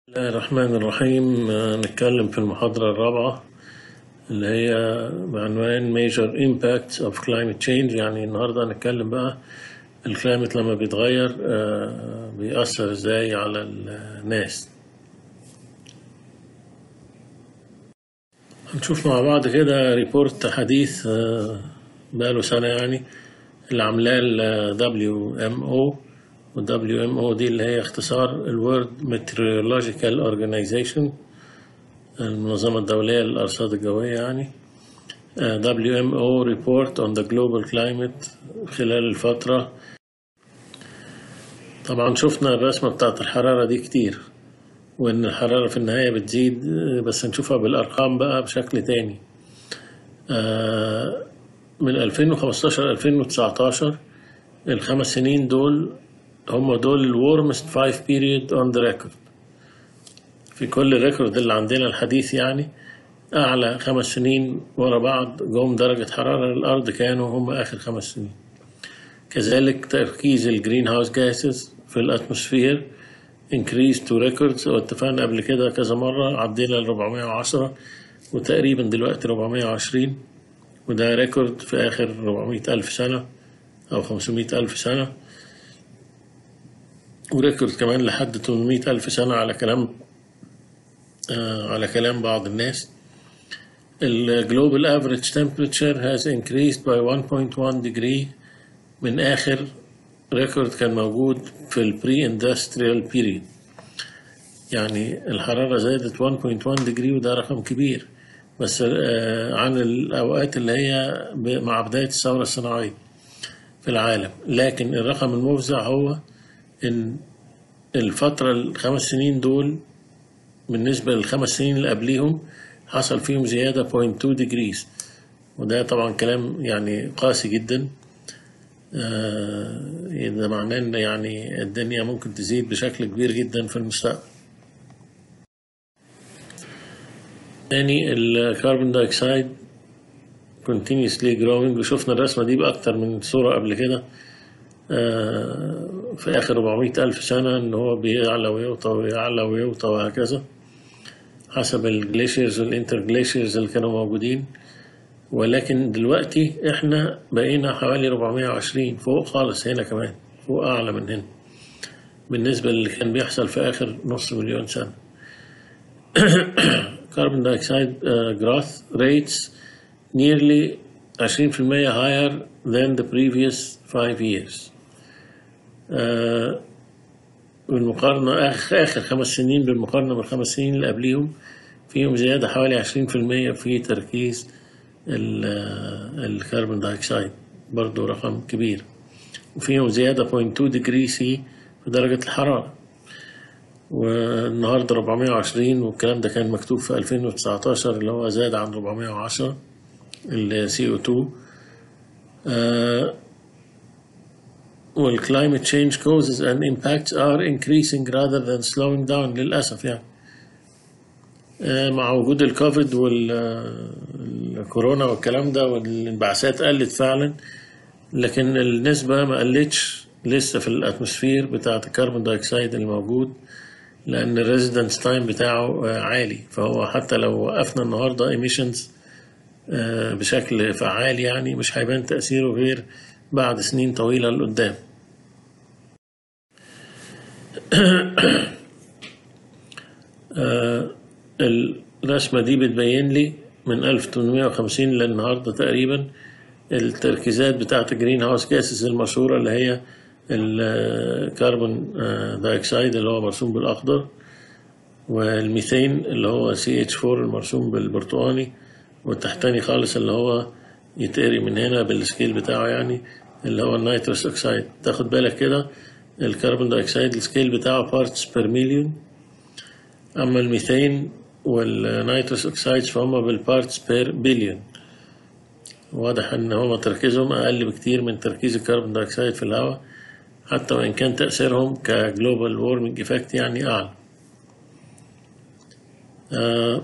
بسم الله الرحمن الرحيم آه، نتكلم في المحاضرة الرابعة اللي هي بعنوان Major Impacts of Climate Change يعني النهاردة هنتكلم بقى الكلايمت لما بيتغير آه، بيأثر ازاي على الناس هنشوف مع بعض كده ريبورت حديث آه، بقاله سنة يعني اللي عاملاه ال WMO وال WMO دي اللي هي اختصار ال World Meteorological Organization المنظمة الدولية للأرصاد الجوية يعني آه، WMO report on the global climate خلال الفترة طبعا شفنا الرسمة بتاعت الحرارة دي كتير وإن الحرارة في النهاية بتزيد آه، بس نشوفها بالأرقام بقى بشكل تاني آه، من 2015 2019 الخمس سنين دول هم دول ال warmest five period on the record في كل الريكورد اللي عندنا الحديث يعني أعلى خمس سنين ورا بعض جم درجة حرارة الأرض كانوا هم آخر خمس سنين كذلك تركيز الجرين هاوس جاسز في الأتموسفير increased to records واتفقنا قبل كده كذا مرة عدينا ال 410 وتقريبا دلوقتي 420 وده ريكورد في آخر 400 ألف سنة أو 500 ألف سنة وريكورد كمان لحد 800 ألف سنة على كلام آه على كلام بعض الناس ال global average temperature has increased by 1.1 degree من آخر ريكورد كان موجود في ال pre-industrial period يعني الحرارة زادت 1.1 degree وده رقم كبير بس آه عن الأوقات اللي هي ب- مع بداية الثورة الصناعية في العالم لكن الرقم المفزع هو إن الفترة الخمس سنين دول بالنسبة للخمس سنين اللي قبليهم حصل فيهم زيادة 0.2 ديجريز وده طبعا كلام يعني قاسي جدا آه، ده معناه ان يعني الدنيا ممكن تزيد بشكل كبير جدا في المستقبل تاني الكربون دايوكسيد continuously growing وشفنا الرسمة دي بأكتر من صورة قبل كده آه، في آخر 400 ألف سنة إن هو بيعلى ويوطى ويعلى ويوطى وهكذا حسب الجليشيرز والانترجليشيرز اللي كانوا موجودين ولكن دلوقتي احنا بقينا حوالي 420 فوق خالص هنا كمان فوق أعلى من هنا بالنسبة اللي كان بيحصل في آخر نص مليون سنة carbon dioxide uh, growth rates nearly 20% higher than the previous five years. آه، بالمقارنة آخر, آخر خمس سنين بالمقارنة بالخمس سنين اللي قبليهم فيهم زيادة حوالي 20% في تركيز ال- آه، الكربون دايوكسيد برضو رقم كبير وفيهم زيادة 0.2 ديجري سي في درجة الحرارة والنهاردة 420 والكلام ده كان مكتوب في 2019 اللي هو زاد عن 410 ال CO2 آه، والclimate change causes and impacts are increasing rather than slowing down للأسف يعني آه، مع وجود الكوفيد والكورونا والكلام ده والانبعاثات قلت فعلا لكن النسبة ما قلتش لسه في الاتموسفير بتاعة الكربون دايوكسيد اللي موجود لأن الريزيدنس تايم بتاعه آه، عالي فهو حتى لو وقفنا النهاردة emissions آه، بشكل فعال يعني مش هيبان تأثيره غير بعد سنين طويلة لقدام آه، الرسمة دي بتبين لي من 1850 للنهاردة تقريبا التركيزات بتاعة الجرين هاوس جاسز المشهورة اللي هي الكربون دايوكسيد اللي هو مرسوم بالأخضر والميثين اللي هو CH4 المرسوم بالبرتقاني والتحتاني خالص اللي هو يتقري من هنا بالسكيل بتاعه يعني اللي هو النيتروس اوكسيد تاخد بالك كده الكربون دايوكسيد السكيل بتاعه بارتس بير مليون اما الميثين والنيتروس اوكسيدز فهم بالبارتس بير بليون واضح ان هما تركيزهم اقل بكتير من تركيز الكربون دايوكسيد في الهواء حتى وان كان تاثيرهم كجلوبال وورمنج افكت يعني اعلى آه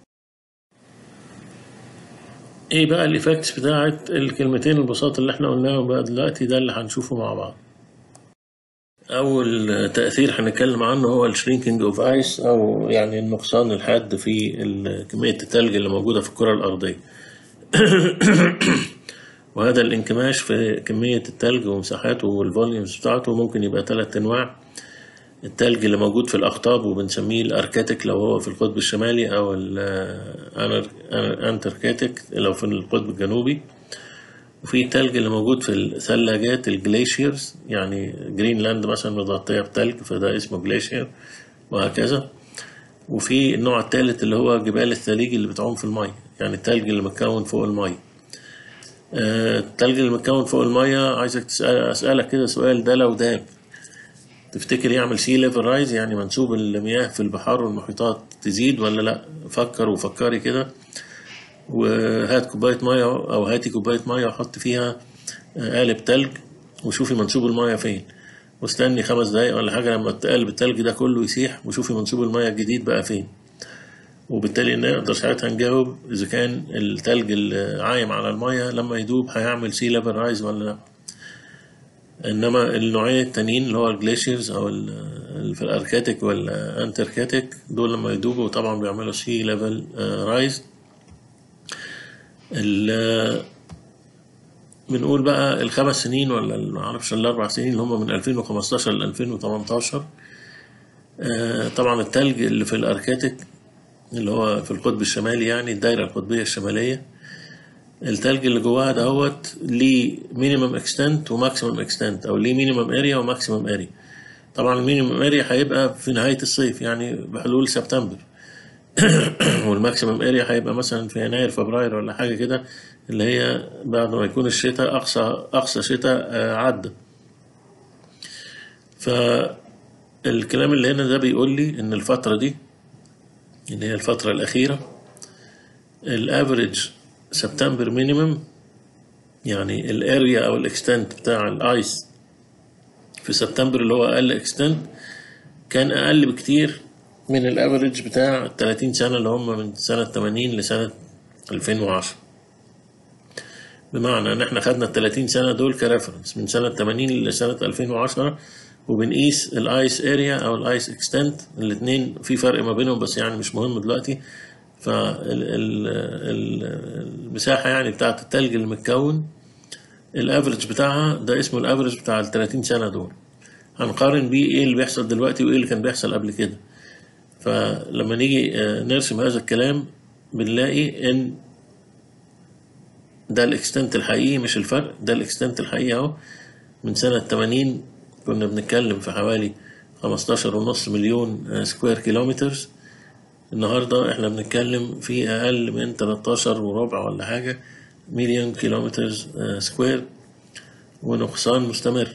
ايه بقى الايفكتس بتاعت الكلمتين البساط اللي احنا قلناهم بقى دلوقتي ده اللي هنشوفه مع بعض أول تأثير هنتكلم عنه هو الشرينكينج اوف ايس أو يعني النقصان الحاد في ال- كمية التلج اللي موجودة في الكرة الأرضية. وهذا الانكماش في كمية التلج ومساحاته والفوليومز بتاعته ممكن يبقى ثلاث أنواع التلج اللي موجود في الأقطاب وبنسميه الأركاتيك لو هو في القطب الشمالي أو الأنتركاتيك لو في القطب الجنوبي وفي التلج اللي موجود في الثلاجات الجليشيرز يعني جرينلاند مثلا متغطية بتلج فده اسمه جليشير وهكذا وفي النوع الثالث اللي هو جبال الثليج اللي بتعوم في المية يعني التلج اللي متكون فوق المية آه، التلج اللي متكون فوق المية عايزك تسأل أسألك كده سؤال ده لو داب تفتكر يعمل سي ليفل رايز يعني منسوب المياه في البحار والمحيطات تزيد ولا لا فكر وفكري كده وهات كوباية مية أو هاتي كوباية مية وحط فيها آه، قالب تلج وشوفي منسوب المية فين واستني خمس دقايق ولا حاجة لما قالب التلج ده كله يسيح وشوفي منسوب المية الجديد بقى فين وبالتالي نقدر ساعتها نجاوب إذا كان التلج اللي عايم على المية لما يدوب هيعمل سي ليفل رايز ولا لأ انما النوعين التانيين اللي هو الجليشيرز او ال- اللي في الاركاتيك والانتركاتيك دول لما يدوبوا طبعا بيعملوا سي ليفل رايز بنقول بقى الخمس سنين ولا ما اعرفش الاربع سنين اللي هم من 2015 ل 2018 آه، طبعا التلج اللي في الاركاتيك اللي هو في القطب الشمالي يعني الدايره القطبيه الشماليه التلج اللي جواها دهوت ليه مينيمم اكستنت وماكسيمم اكستنت او ليه مينيمم اريا وماكسيمم اريا طبعا المينيمم اريا هيبقى في نهايه الصيف يعني بحلول سبتمبر والماكسيمم اريا هيبقى مثلا في يناير فبراير ولا حاجه كده اللي هي بعد ما يكون الشتاء اقصى اقصى شتاء آه، عدى فالكلام اللي هنا ده بيقول لي ان الفتره دي اللي هي الفتره الاخيره الافريج سبتمبر مينيمم يعني الاريا او الاكستنت بتاع الايس في سبتمبر اللي هو اقل اكستنت كان اقل بكتير من الافريج بتاع ال 30 سنه اللي هم من سنه 80 لسنه 2010 بمعنى ان احنا خدنا ال 30 سنه دول كريفرنس من سنه 80 لسنه 2010 وبنقيس الايس اريا او الايس اكستنت الاثنين في فرق ما بينهم بس يعني مش مهم دلوقتي فالمساحه يعني بتاعت التلج اللي متكون الافريج بتاعها ده اسمه الافريج بتاع ال 30 سنه دول هنقارن بيه ايه اللي بيحصل دلوقتي وايه اللي كان بيحصل قبل كده فلما نيجي آه، نرسم هذا الكلام بنلاقي ان ده الاكستنت الحقيقي مش الفرق ده الاكستنت الحقيقي اهو من سنة 80 كنا بنتكلم في حوالي 15 ونص مليون آه، سكوير كيلومترز النهاردة احنا بنتكلم في أقل من 13 وربع ولا حاجة مليون كيلومترز آه، سكوير ونقصان مستمر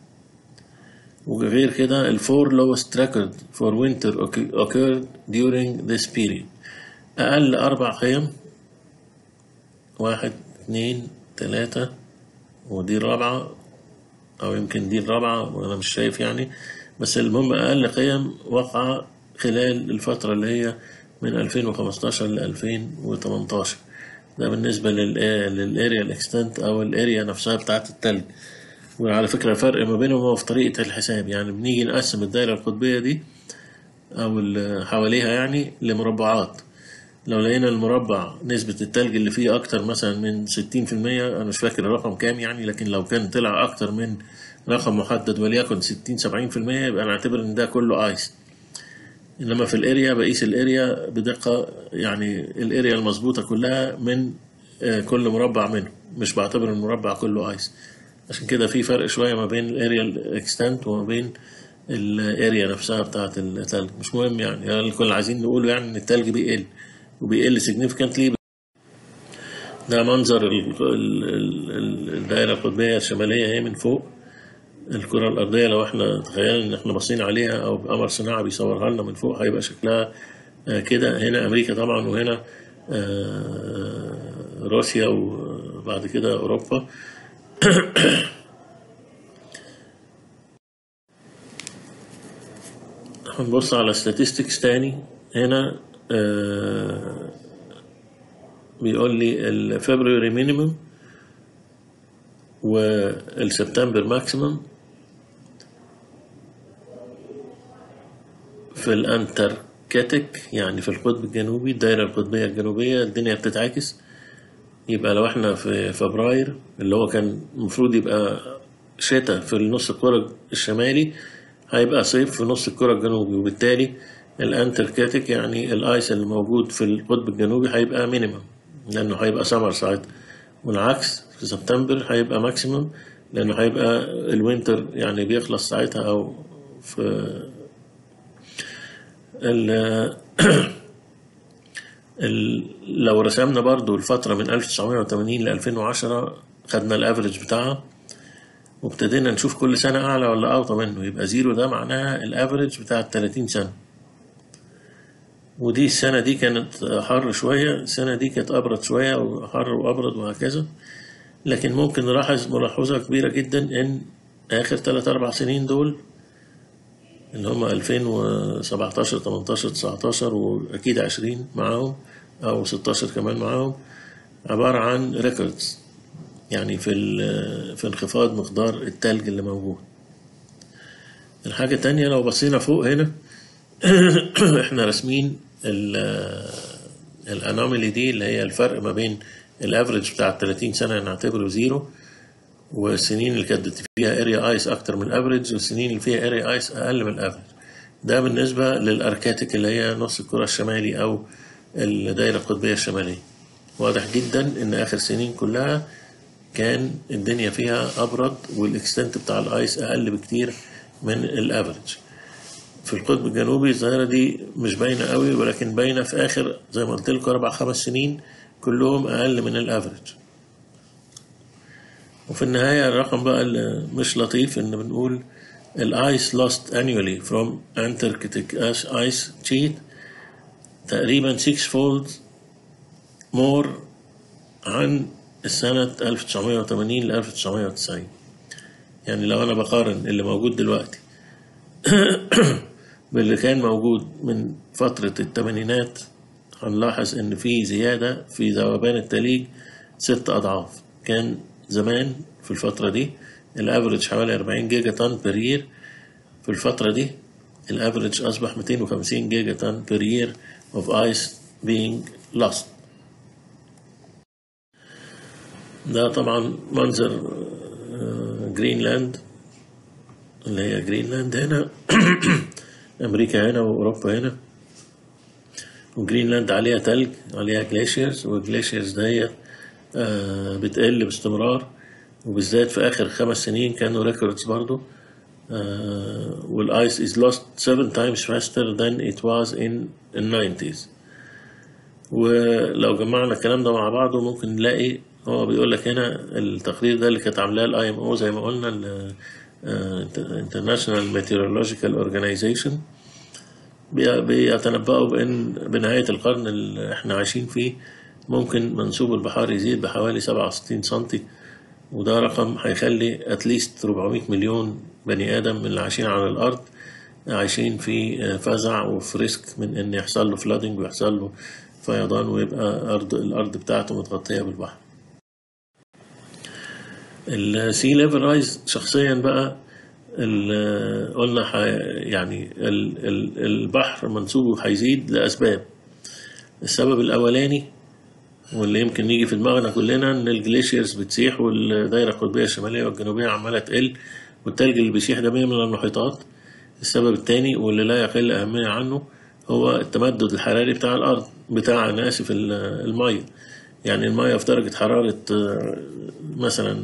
وغير كده الفور lowest record for winter occur- occurred during this period أقل أربع قيم واحد اتنين تلاتة ودي الرابعة أو يمكن دي الرابعة وأنا مش شايف يعني بس المهم أقل قيم وقع خلال الفترة اللي هي من 2015 ل 2018 ده بالنسبة للاريا الاكستنت أو الاريا نفسها بتاعت التلج وعلى فكرة الفرق ما بينهم هو في طريقة الحساب يعني بنيجي نقسم الدايرة القطبية دي أو اللي حواليها يعني لمربعات لو لقينا المربع نسبة التلج اللي فيه أكتر مثلا من 60% أنا مش فاكر الرقم كام يعني لكن لو كان طلع أكتر من رقم محدد وليكن 60 70% يبقى نعتبر إن ده كله آيس إنما في الأريا بقيس الأريا بدقة يعني الأريا المظبوطة كلها من آه، كل مربع منه مش بعتبر المربع كله آيس عشان كده في فرق شوية ما بين الأريا الإكستنت وما بين الأريا نفسها بتاعة التلج مش مهم يعني يعني الكل عايزين نقوله يعني إن التلج بيقل وبيقل significantly ده منظر ال- ال- ال- الدائرة القطبية الشمالية هي من فوق الكرة الأرضية لو احنا تخيلنا إن احنا باصين عليها أو قمر صناعي بيصورها لنا من فوق هيبقى شكلها آه، كده هنا أمريكا طبعا وهنا آه، روسيا وبعد كده أوروبا هنبص على statistics تاني هنا آه، بيقول لي الفبراير مينيمم والسبتمبر ماكسيمم في الانتركتيك يعني في القطب الجنوبي الدائرة القطبية الجنوبية الدنيا بتتعكس يبقى لو احنا في فبراير اللي هو كان المفروض يبقى شتاء في النص الكرة الشمالي هيبقى صيف في نص الكرة الجنوبي وبالتالي الانتركتيك يعني الايس اللي موجود في القطب الجنوبي هيبقى مينيمم لانه هيبقى سمر ساعتها والعكس في سبتمبر هيبقى ماكسيمم لانه هيبقى الوينتر يعني بيخلص ساعتها او في ال ال لو رسمنا برضو الفترة من 1980 ل 2010 خدنا الافريج بتاعها وابتدينا نشوف كل سنة أعلى ولا أوطى منه يبقى زيرو ده معناها الافريج بتاع 30 سنة ودي السنة دي كانت حر شوية السنة دي كانت أبرد شوية وحر وأبرد وهكذا لكن ممكن نلاحظ ملاحظة كبيرة جدا إن آخر تلات أربع سنين دول اللي هم 2017 18 19 وأكيد 20 معاهم أو 16 كمان معاهم عبارة عن ريكوردز يعني في في انخفاض مقدار التلج اللي موجود الحاجة التانية لو بصينا فوق هنا احنا راسمين الانومالي دي اللي هي الفرق ما بين الافريج بتاع 30 سنة نعتبره زيرو والسنين اللي كانت فيها اريا ايس اكتر من الافريج والسنين اللي فيها اريا ايس اقل من الافريج ده بالنسبة للاركاتيك اللي هي نص الكرة الشمالي او الدائرة القطبية الشمالية واضح جدا ان اخر سنين كلها كان الدنيا فيها ابرد والاكستنت بتاع الايس اقل بكتير من الافريج في القطب الجنوبي الظاهرة دي مش باينة قوي ولكن باينة في آخر زي ما قلت لكم أربع خمس سنين كلهم أقل من الأفريج وفي النهاية الرقم بقى اللي مش لطيف إن بنقول الآيس lost annually from Antarctic ice sheet تقريبا 6 fold more عن السنة 1980 ل 1990 يعني لو أنا بقارن اللي موجود دلوقتي باللي كان موجود من فترة الثمانينات هنلاحظ إن في زيادة في ذوبان التليج ست أضعاف كان زمان في الفترة دي الأفريج حوالي 40 جيجا طن بير يير في الفترة دي الأفريج أصبح 250 جيجا طن بير يير of ice being lost ده طبعا منظر جرينلاند اللي هي جرينلاند هنا أمريكا هنا وأوروبا هنا وجرينلاند عليها تلج عليها جلاشيرز والجلاشيرز دهيت آه بتقل باستمرار وبالذات في آخر خمس سنين كانوا ريكوردز برضو آه والايس is lost seven times faster than it was in the 90s ولو جمعنا الكلام ده مع بعضه ممكن نلاقي هو بيقول لك هنا التقرير ده اللي كانت عاملاه الاي ام او زي ما قلنا International Meteorological Organization بيتنبأوا بأن بنهاية القرن اللي احنا عايشين فيه ممكن منسوب البحار يزيد بحوالي 67 سنتي وده رقم هيخلي اتليست 400 مليون بني آدم من اللي عايشين على الأرض عايشين في فزع وفي ريسك من إن يحصل له فلادنج ويحصل له فيضان ويبقى أرض الأرض بتاعته متغطية بالبحر. السي ليفل رايز شخصيا بقى قلنا يعني البحر منسوبه هيزيد لأسباب السبب الأولاني واللي يمكن يجي في دماغنا كلنا إن الجليشيرز بتسيح والدايرة القطبية الشمالية والجنوبية عمالة تقل والتلج اللي بيسيح ده من المحيطات السبب الثاني واللي لا يقل أهمية عنه هو التمدد الحراري بتاع الأرض بتاع أنا آسف المية يعني المية في درجة حرارة مثلا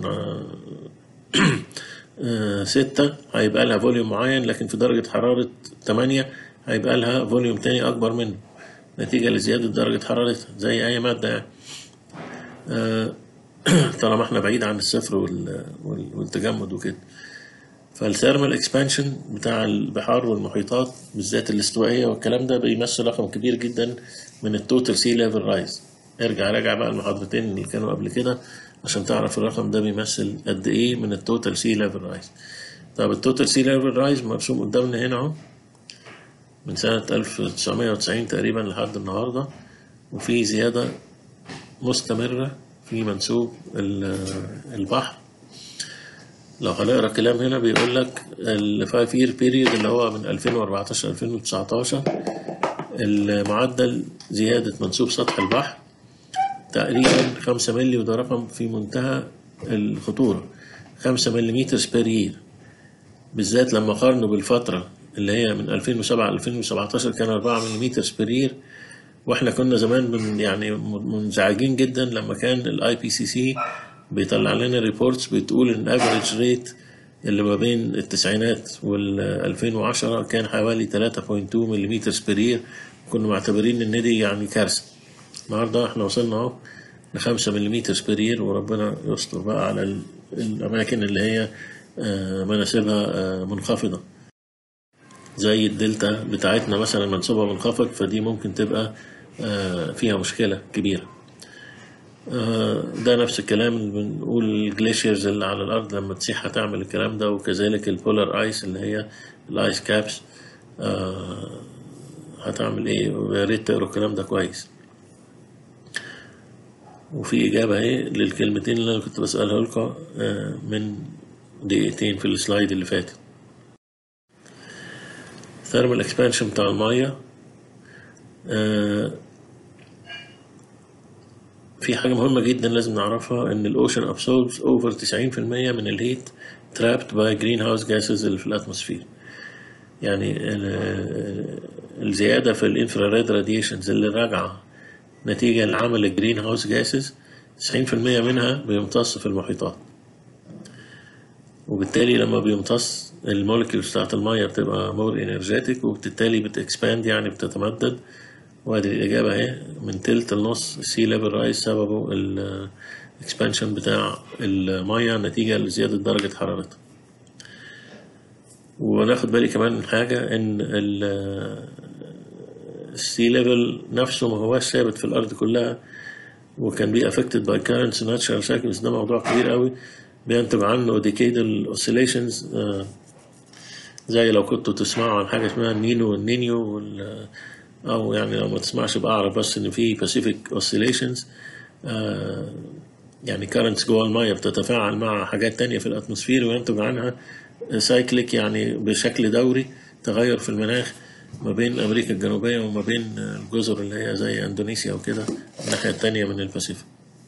ستة هيبقى لها فوليوم معين لكن في درجة حرارة تمانية هيبقى لها فوليوم تاني أكبر منه نتيجة لزيادة درجة حرارتها زي أي مادة يعني طالما احنا بعيد عن الصفر والتجمد وكده فالثيرمال اكسبانشن بتاع البحار والمحيطات بالذات الاستوائية والكلام ده بيمثل رقم كبير جدا من التوتال سي ليفل رايز ارجع راجع بقى المحاضرتين اللي كانوا قبل كده عشان تعرف الرقم ده بيمثل قد ايه من التوتال سي ليفل رايز طب التوتال سي ليفل رايز مرسوم قدامنا هنا اهو من سنة 1990 تقريبا لحد النهاردة وفي زيادة مستمرة في منسوب البحر لو هنقرا الكلام هنا بيقول لك ال 5 year period اللي هو من 2014 2019 المعدل زيادة منسوب سطح البحر تقريبا 5 مللي وده رقم في منتهى الخطورة 5 مليمتر بير يير بالذات لما قارنه بالفترة اللي هي من 2007 ل 2017 كان 4 مليمتر بير يير واحنا كنا زمان من يعني منزعجين جدا لما كان الاي بي سي سي بيطلع لنا ريبورتس بتقول ان افريج ريت اللي ما بين التسعينات وال 2010 كان حوالي 3.2 ملم بير يير كنا معتبرين ان دي يعني كارثه النهارده احنا وصلنا اهو ل 5 ملم بير يير وربنا يستر بقى على ال- الاماكن اللي هي آه، مناسبها آه، منخفضه زي الدلتا بتاعتنا مثلا منسوبها منخفض فدي ممكن تبقى آه، فيها مشكله كبيره آه، ده نفس الكلام اللي بنقول الجليشيرز اللي على الارض لما تسيح هتعمل الكلام ده وكذلك البولار ايس اللي هي الايس كابس هتعمل ايه ويا ريت تقروا الكلام ده كويس وفي اجابه اهي للكلمتين اللي انا كنت بسالها لكم آه، من دقيقتين في السلايد اللي فاتت ثيرمال اكسبانشن بتاع الميه آه، في حاجة مهمة جدا لازم نعرفها إن الأوشن أبسوربس أوفر 90% من الهيت trapped by greenhouse gases اللي في الأتموسفير يعني ال- الزيادة في الانفراريد راديشنز اللي راجعة نتيجة لعمل الجرين هاوس جاسز 90% منها بيمتص في المحيطات وبالتالي لما بيمتص المولكيولز بتاعت المية بتبقى مور انرجيتك وبالتالي بتكسباند يعني بتتمدد وادي الإجابة اهي من تلت لنص السي ليفل رايز سببه الاكسبانشن بتاع المية نتيجة لزيادة درجة حرارتها وناخد بالي كمان من حاجة إن السي ليفل نفسه ما هواش ثابت في الأرض كلها وكان بي affected by currents and natural cycles ده موضوع كبير قوي بينتج عنه decadal oscillations آه، زي لو كنتوا تسمعوا عن حاجة اسمها النينو والنينيو وال أو يعني لو ما تسمعش يبقى أعرف بس إن في Pacific oscillations آه، يعني currents جوه المية بتتفاعل مع حاجات تانية في الأتموسفير وينتج عنها سايكليك يعني بشكل دوري تغير في المناخ ما بين أمريكا الجنوبية وما بين الجزر اللي هي زي أندونيسيا وكده الناحية التانية من الباسيفيك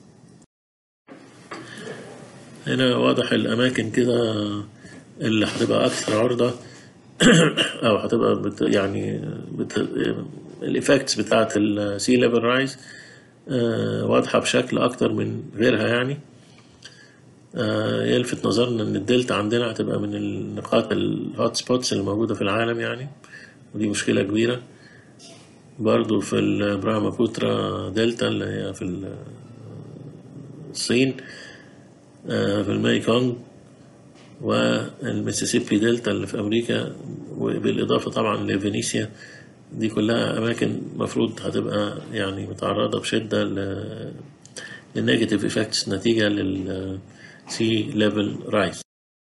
هنا واضح الأماكن كده اللي هتبقى أكثر عرضة أو هتبقى بت يعني بت الإفكتس بتاعت السي ليفل رايز واضحة بشكل أكتر من غيرها يعني آه، يلفت نظرنا ان الدلتا عندنا هتبقى من النقاط الهوت سبوتس اللي موجودة في العالم يعني ودي مشكلة كبيرة برضو في البرahmaputra دلتا اللي هي في ال- الصين آه، في الميكونج والميسيسيبي دلتا اللي في أمريكا وبالإضافة طبعا لفينيسيا دي كلها أماكن مفروض هتبقى يعني متعرضة بشدة ل للنيجاتيف افكتس نتيجة لل سي ليفل رايز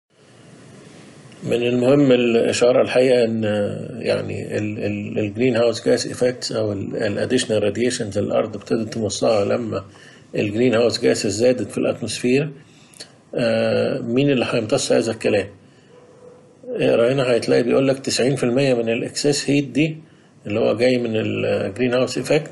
من المهم الإشارة الحقيقة إن يعني الجرين هاوس جاس افكتس أو الاديشنال راديشنز الأرض ابتدت تمصها لما الجرين هاوس جاس زادت في الأتموسفير آه، مين اللي هيمتص هذا الكلام؟ اقرا هنا هتلاقي بيقول لك 90% من الاكسس هيت دي اللي هو جاي من الجرين هاوس افكت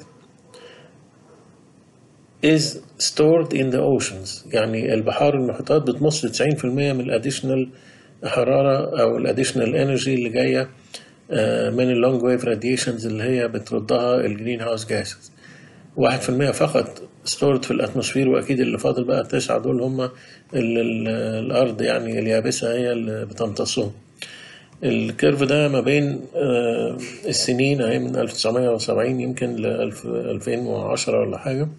is stored in the oceans يعني البحار والمحيطات بتمص 90% من الاديشنال حرارة أو الاديشنال انرجي اللي جاية آه، من اللونج ويف راديشنز اللي هي بتردها الجرين هاوس جاسز 1% فقط stored في الاتموسفير واكيد اللي فاضل بقى التسعة دول هم اللي ال- الارض يعني اليابسة هي اللي بتمتصهم الكيرف ده ما بين آه، السنين اهي من 1970 يمكن ل 2010 ولا حاجة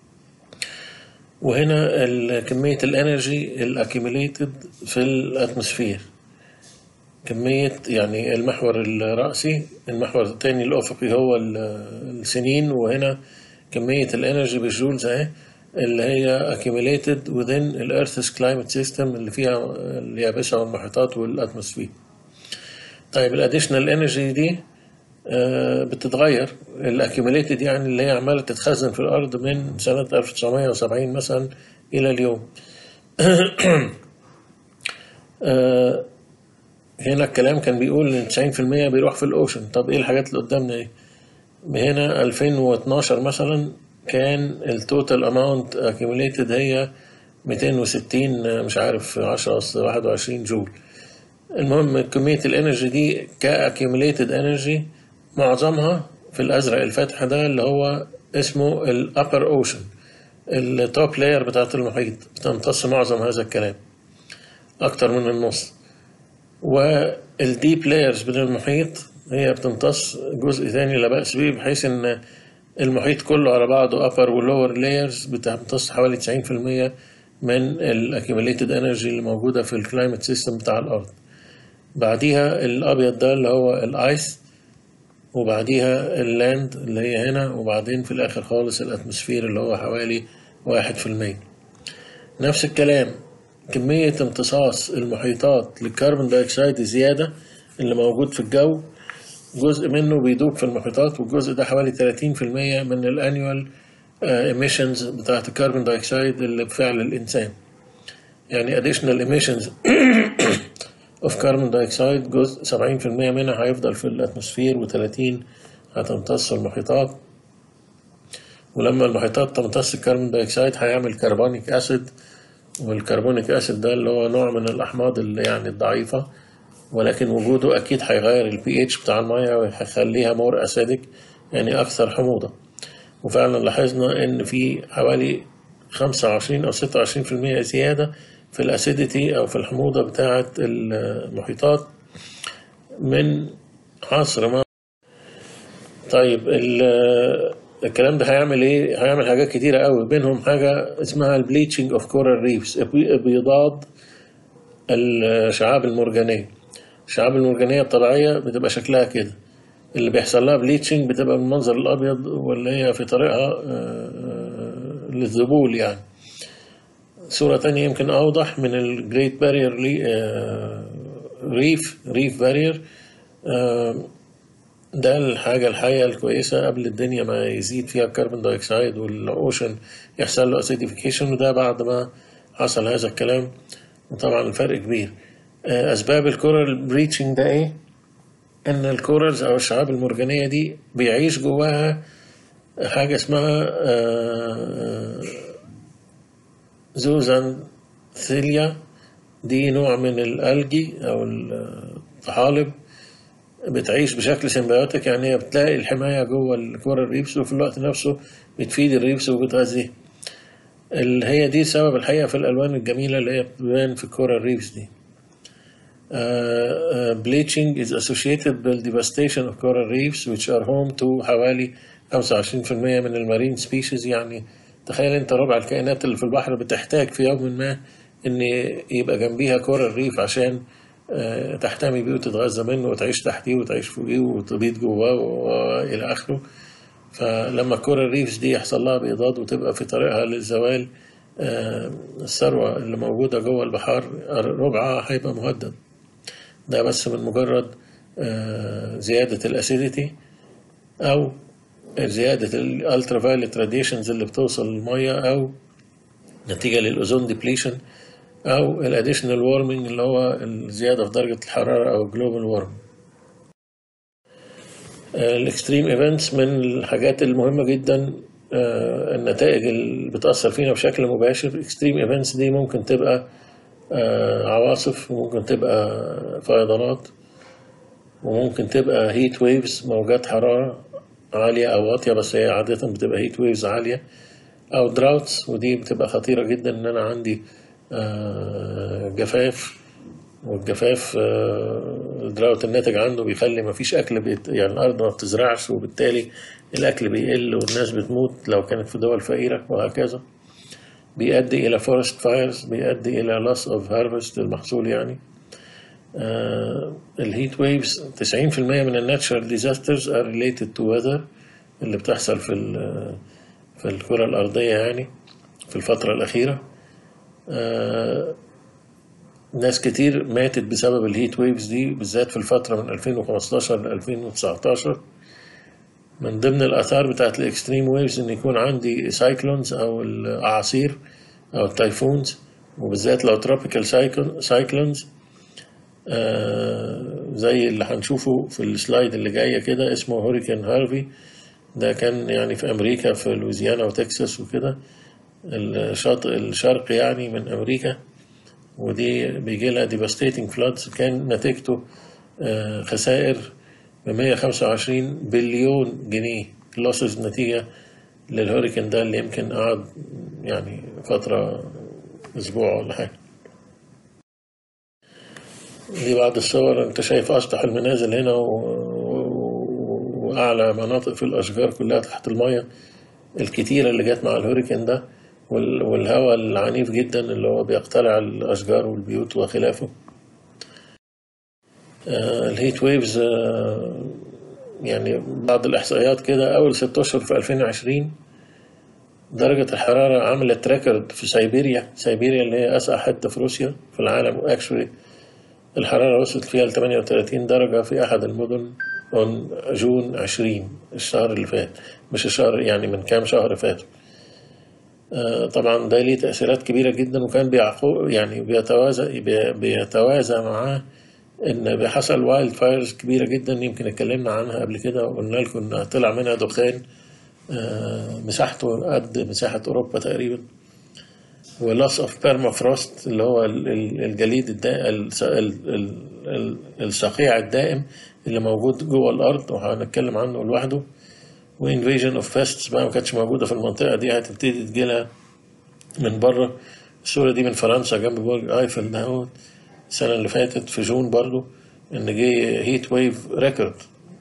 وهنا ال- كمية الانرجي الاكيميليتد في الاتموسفير كمية يعني المحور الرأسي المحور الثاني الأفقي هو ال- السنين وهنا كمية الانرجي بالجولز اهي اللي هي accumulated within ال Earth's climate system اللي فيها اليابسة والمحيطات والأتموسفير طيب الاديشنال انرجي دي آه، بتتغير الاكيوميليتد يعني اللي هي عماله تتخزن في الارض من سنه 1970 مثلا الى اليوم آه هنا الكلام كان بيقول ان 90% بيروح في الاوشن طب ايه الحاجات اللي قدامنا ايه هنا 2012 مثلا كان التوتال اماونت accumulated هي 260 مش عارف 10 أصل 21 جول المهم كمية الانرجي دي كاكيوميليتد انرجي معظمها في الازرق الفاتح ده اللي هو اسمه الابر اوشن التوب لاير بتاعت المحيط بتمتص معظم هذا الكلام اكتر من النص والديب لايرز من المحيط هي بتمتص جزء ثاني لا بأس به بحيث ان المحيط كله على بعضه upper و lower layers بتمتص حوالي 90% من الاكيوميليتد انرجي اللي موجودة في الكلايمت سيستم بتاع الأرض بعديها الأبيض ده اللي هو الآيس وبعديها اللاند اللي هي هنا وبعدين في الآخر خالص الأتموسفير اللي هو حوالي واحد في المية نفس الكلام كمية امتصاص المحيطات للكربون دايوكسيد زيادة اللي موجود في الجو جزء منه بيدوب في المحيطات والجزء ده حوالي 30% من الانيوال emissions بتاعت الكربون دايوكسيد اللي بفعل الإنسان يعني additional emissions of carbon dioxide جزء 70% منها هيفضل في الأتموسفير و30 هتمتص المحيطات ولما المحيطات تمتص الكربون دايوكسيد هيعمل كربونيك أسيد والكربونيك أسيد ده اللي هو نوع من الأحماض اللي يعني الضعيفة ولكن وجوده أكيد هيغير البي اتش بتاع المية وهيخليها مور أسيدك يعني أكثر حموضة وفعلا لاحظنا إن في حوالي 25 أو 26% زيادة في الأسيديتي أو في الحموضة بتاعة المحيطات من عصر ما طيب الكلام ده هيعمل ايه؟ هيعمل حاجات كتيرة قوي بينهم حاجة اسمها البليتشنج اوف كورال ريفز ابيضاد الشعاب المرجانية الشعاب المرجانية الطبيعية بتبقى شكلها كده اللي بيحصل لها بليتشنج بتبقى بالمنظر الأبيض واللي هي في طريقها للذبول يعني صورة تانية يمكن أوضح من الجريت بارير ريف ريف بارير ده الحاجة الحية الكويسة قبل الدنيا ما يزيد فيها الكربون دايوكسيد والأوشن يحصل له أسيديفيكيشن وده بعد ما حصل هذا الكلام وطبعا الفرق كبير أسباب الكورال بريتشنج ده إيه؟ إن الكورالز أو الشعاب المرجانية دي بيعيش جواها حاجة اسمها زوزانثيليا دي نوع من الألجي أو الطحالب بتعيش بشكل سيمبيوتيك يعني هي بتلاقي الحماية جوه الكورال ريبس وفي الوقت نفسه بتفيد الريبس وبتغذيه اللي هي دي سبب الحقيقة في الألوان الجميلة اللي هي بتبان في الكورال ريبس دي Uh, uh, bleaching is associated with devastation of coral reefs which are home to حوالي 25% من المارين سبيشيز يعني تخيل انت ربع الكائنات اللي في البحر بتحتاج في يوم ما ان يبقى جنبيها كورال ريف عشان uh, تحتمي بيه وتتغذى منه وتعيش تحتيه وتعيش فوقيه وتبيض جواه والى اخره فلما الكورال ريفز دي يحصل لها بإضاد وتبقى في طريقها للزوال الثروة اللي موجودة جوه البحار ربعها هيبقى مهدد ده بس من مجرد زيادة الأسيديتي أو زيادة الالترا فايلت راديشنز اللي بتوصل للمية أو نتيجة للأوزون ديبليشن أو الاديشنال وارمنج اللي هو الزيادة في درجة الحرارة أو الجلوبال وارمنج الاكستريم ايفنتس من الحاجات المهمة جدا النتائج اللي بتأثر فينا بشكل مباشر اكستريم ايفنتس دي ممكن تبقى عواصف وممكن تبقى فيضانات وممكن تبقى هيت ويفز موجات حرارة عالية أو واطية بس هي عادة بتبقى هيت ويفز عالية أو دراوتس ودي بتبقى خطيرة جدا إن أنا عندي جفاف والجفاف الدراوت الناتج عنه بيخلي مفيش أكل بيت يعني الأرض ما بتزرعش وبالتالي الأكل بيقل والناس بتموت لو كانت في دول فقيرة وهكذا بيؤدي إلى فورست فايرز بيؤدي إلى loss of harvest المحصول يعني آه الهيت ويفز 90% من الناتشرال ديزاسترز are related to weather اللي بتحصل في في الكرة الأرضية يعني في الفترة الأخيرة آه ناس كتير ماتت بسبب الهيت ويفز دي بالذات في الفترة من 2015 ل 2019 من ضمن الآثار بتاعت الإكستريم ويفز إن يكون عندي سايكلونز أو الأعاصير أو التايفونز وبالذات لو تروبيكال سايكلونز آه، زي اللي هنشوفه في السلايد اللي جاية كده اسمه هوريكان هارفي ده كان يعني في أمريكا في لويزيانا وتكساس وكده الشاطئ الشرقي يعني من أمريكا ودي بيجي لها devastating floods كان نتيجته آه، خسائر ب 125 بليون جنيه لوسز نتيجة للهوريكان ده اللي يمكن قعد يعني فترة أسبوع ولا حاجة دي بعض الصور انت شايف اسطح المنازل هنا و... و... واعلى مناطق في الاشجار كلها تحت الميه الكتيره اللي جت مع الهوريكان ده وال... والهواء العنيف جدا اللي هو بيقتلع الاشجار والبيوت وخلافه آه الهيت ويفز آه يعني بعض الاحصائيات كده اول ست اشهر في 2020 درجة الحرارة عملت ريكورد في سيبيريا سيبيريا اللي هي أسقع حتة في روسيا في العالم واكشولي الحرارة وصلت فيها ل 38 درجة في أحد المدن من جون 20 الشهر اللي فات مش الشهر يعني من كام شهر فاتوا آه، طبعا ده ليه تأثيرات كبيرة جدا وكان بيعقو يعني بيتوازى بي- بيتوازى معاه إن حصل وايلد فايرز كبيرة جدا يمكن اتكلمنا عنها قبل كده وقلنا لكم إن طلع منها دخان آه، مساحته قد مساحة أوروبا تقريبا ولاس اوف بيرما فروست اللي هو ال- ال- الجليد الدائم الصقيع الدائم اللي موجود جوه الارض وهنتكلم عنه لوحده وانفيجن اوف بيستس بقى ما كانتش موجوده في المنطقه دي هتبتدي تجيلها من بره الصوره دي من فرنسا جنب برج ايفل ده السنه اللي فاتت في جون برضو ان جه هيت ويف ريكورد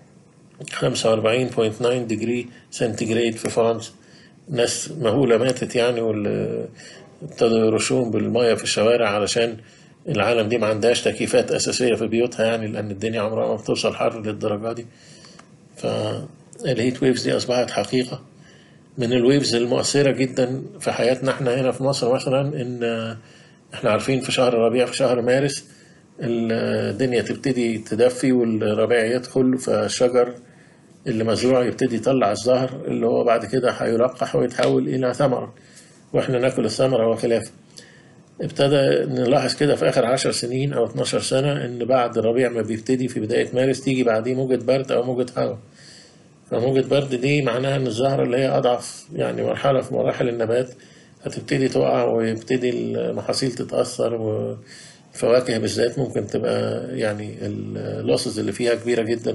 45.9 ديجري سنتيجريد في فرنسا ناس مهولة ماتت يعني واللي ابتدوا يرشوهم بالمية في الشوارع علشان العالم دي ما عندهاش تكييفات أساسية في بيوتها يعني لأن الدنيا عمرها ما بتوصل حر للدرجة دي فالهيت ويفز دي أصبحت حقيقة من الويفز المؤثرة جدا في حياتنا احنا هنا في مصر مثلا إن احنا عارفين في شهر ربيع في شهر مارس الدنيا تبتدي تدفي والربيع يدخل فالشجر اللي مزروع يبتدي يطلع الزهر اللي هو بعد كده هيلقح ويتحول إلى ثمرة واحنا ناكل الثمرة وخلافه ابتدى نلاحظ كده في آخر عشر سنين أو 12 سنة إن بعد الربيع ما بيبتدي في بداية مارس تيجي بعديه موجة برد أو موجة هواء فموجة برد دي معناها إن الزهرة اللي هي أضعف يعني مرحلة في مراحل النبات هتبتدي تقع ويبتدي المحاصيل تتأثر والفواكه بالذات ممكن تبقى يعني اللوسز اللي فيها كبيرة جدا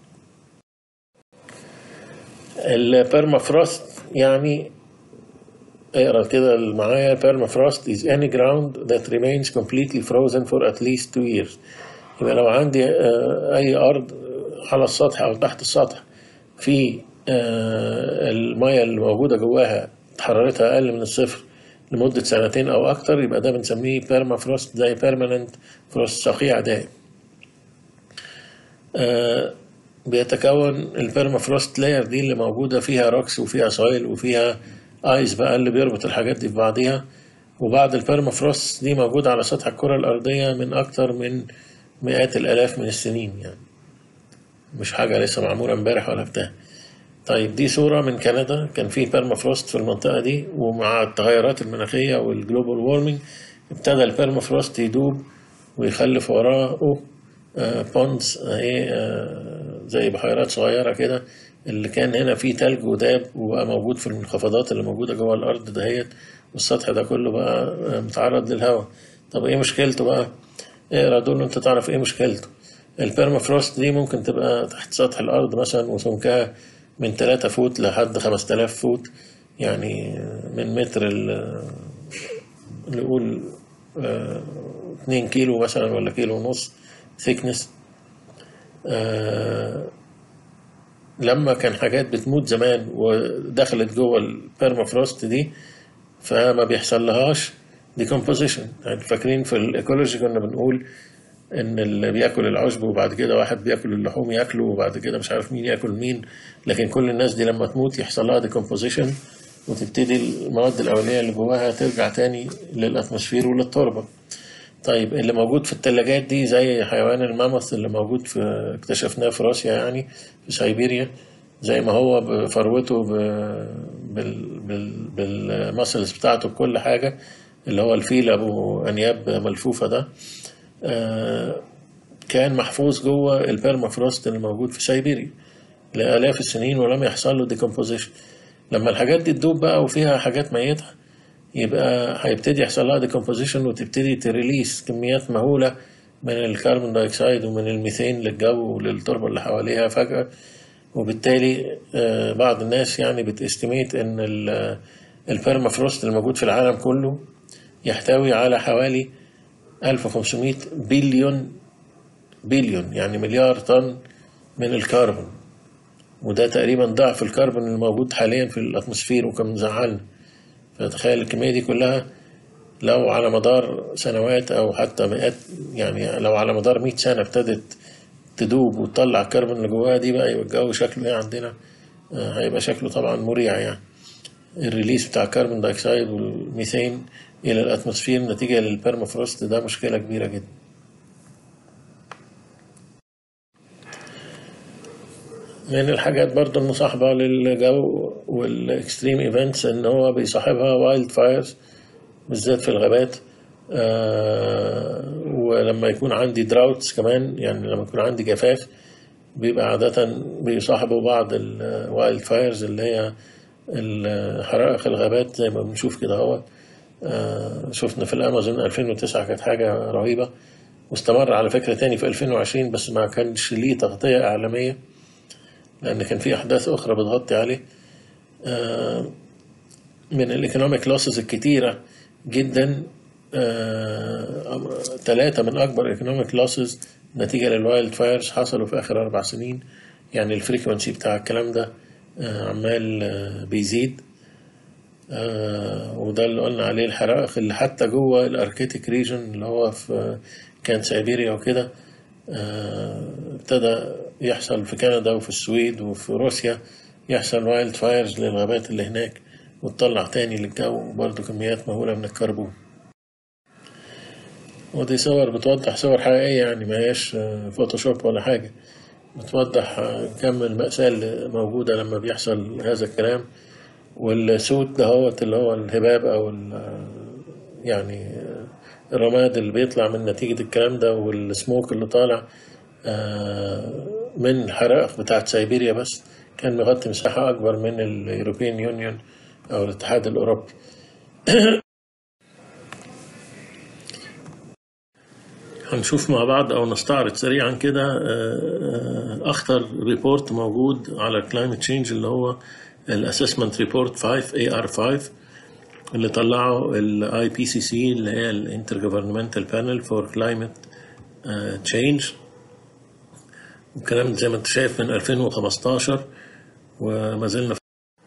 البيرمافروست يعني اقرا كده معايا permafrost is any ground that remains completely frozen for at least two years يبقى لو عندي آه، أي أرض على السطح أو تحت السطح في آه، المية اللي موجودة جواها حرارتها أقل من الصفر لمدة سنتين أو أكتر يبقى ده بنسميه permafrost زي permanent frost صقيع دائم آه، بيتكون البيرمافروست لاير دي اللي موجودة فيها روكس وفيها سويل وفيها ايس بقى اللي بيربط الحاجات دي في بعضيها وبعض البيرمافروست دي موجودة على سطح الكرة الأرضية من أكتر من مئات الآلاف من السنين يعني مش حاجة لسه معمولة امبارح ولا بتاع طيب دي صورة من كندا كان في بيرمافروست في المنطقة دي ومع التغيرات المناخية والجلوبال وورمنج ابتدى البيرمافروست يدوب ويخلف وراءه بوندز اهي آه، زي بحيرات صغيرة كده اللي كان هنا فيه تلج وداب وبقى موجود في المنخفضات اللي موجودة جوه الأرض دهيت والسطح ده كله بقى آه، متعرض للهواء طب ايه مشكلته بقى؟ اقرا دول انت تعرف ايه مشكلته البيرمافروست دي ممكن تبقى تحت سطح الأرض مثلا وسمكها من 3 فوت لحد 5000 فوت يعني من متر ال- نقول 2 كيلو مثلا ولا كيلو ونص thickness آه، لما كان حاجات بتموت زمان ودخلت جوه البيرمافروست دي فما بيحصل لهاش decomposition يعني فاكرين في الايكولوجي كنا بنقول ان اللي بياكل العشب وبعد كده واحد بياكل اللحوم ياكله وبعد كده مش عارف مين ياكل مين لكن كل الناس دي لما تموت يحصل لها decomposition وتبتدي المواد الاوليه اللي جواها ترجع تاني للاتموسفير وللتربه طيب اللي موجود في الثلاجات دي زي حيوان الماموث اللي موجود في اكتشفناه في روسيا يعني في سيبيريا زي ما هو بفروته ب- بال بال بالمسلز بتاعته بكل حاجة اللي هو الفيل أبو أنياب ملفوفة ده آه، كان محفوظ جوه البيرمافروست اللي موجود في سيبيريا لآلاف السنين ولم يحصل له ديكومبوزيشن لما الحاجات دي تدوب بقى وفيها حاجات ميتة يبقى هيبتدي يحصل لها ديكومبوزيشن وتبتدي تريليس كميات مهولة من الكربون دايوكسيد ومن الميثين للجو وللتربة اللي حواليها فجأة وبالتالي آه، بعض الناس يعني بتستيميت ان ال- البيرمافروست اللي موجود في العالم كله يحتوي على حوالي 1500 بليون بليون يعني مليار طن من الكربون وده تقريبا ضعف الكربون الموجود حاليا في الاتموسفير وكان مزعلنا فتخيل الكمية دي كلها لو على مدار سنوات أو حتى مئات يعني لو على مدار 100 سنة ابتدت تدوب وتطلع الكربون اللي جواها دي بقى يبقى الجو شكله ايه عندنا آه، هيبقى شكله طبعا مريع يعني الريليس بتاع الكربون دايوكسيد والميثين إلى الأتموسفير نتيجة للبيرمافروست ده مشكلة كبيرة جدا من الحاجات برضو المصاحبة للجو والاكستريم ايفنتس ان هو بيصاحبها وايلد فايرز بالذات في الغابات آه ولما يكون عندي دراوتس كمان يعني لما يكون عندي جفاف بيبقى عادة بيصاحبوا بعض الوايلد فايرز اللي هي حرائق الغابات زي ما بنشوف كده اهوت آه شفنا في الامازون 2009 كانت حاجة رهيبة واستمر على فكرة تاني في 2020 بس ما كانش ليه تغطية إعلامية لأن كان في أحداث أخرى بتغطي عليه آه من الايكونوميك لوسز الكتيرة جدا ثلاثة من أكبر ايكونوميك لوسز نتيجة للوايلد فايرز حصلوا في آخر أربع سنين يعني الفريكونسي بتاع الكلام ده آه عمال آه بيزيد آه وده اللي قلنا عليه الحرائق اللي حتى جوه الاركيتيك ريجن اللي هو في كان سيبيريا وكده ابتدى يحصل في كندا وفي السويد وفي روسيا يحصل وايلد فايرز للغابات اللي هناك وتطلع تاني للجو برضه كميات مهولة من الكربون ودي صور بتوضح صور حقيقية يعني ما هياش فوتوشوب ولا حاجة بتوضح كم المأساة اللي موجودة لما بيحصل هذا الكلام والسود دهوت اللي هو الهباب أو يعني الرماد اللي بيطلع من نتيجة الكلام ده والسموك اللي طالع من الحرائق بتاعت سيبيريا بس كان مغطي مساحة أكبر من اليوروبيان يونيون أو الاتحاد الأوروبي هنشوف مع بعض أو نستعرض سريعا كده أخطر ريبورت موجود على الكلايمت تشينج اللي هو الاسسمنت ريبورت 5 اي ار 5 اللي طلعه الاي بي سي سي اللي هي الانتر جوفرنمنتال بانل فور كلايمت تشينج الكلام زي ما انت شايف من 2015 وما زلنا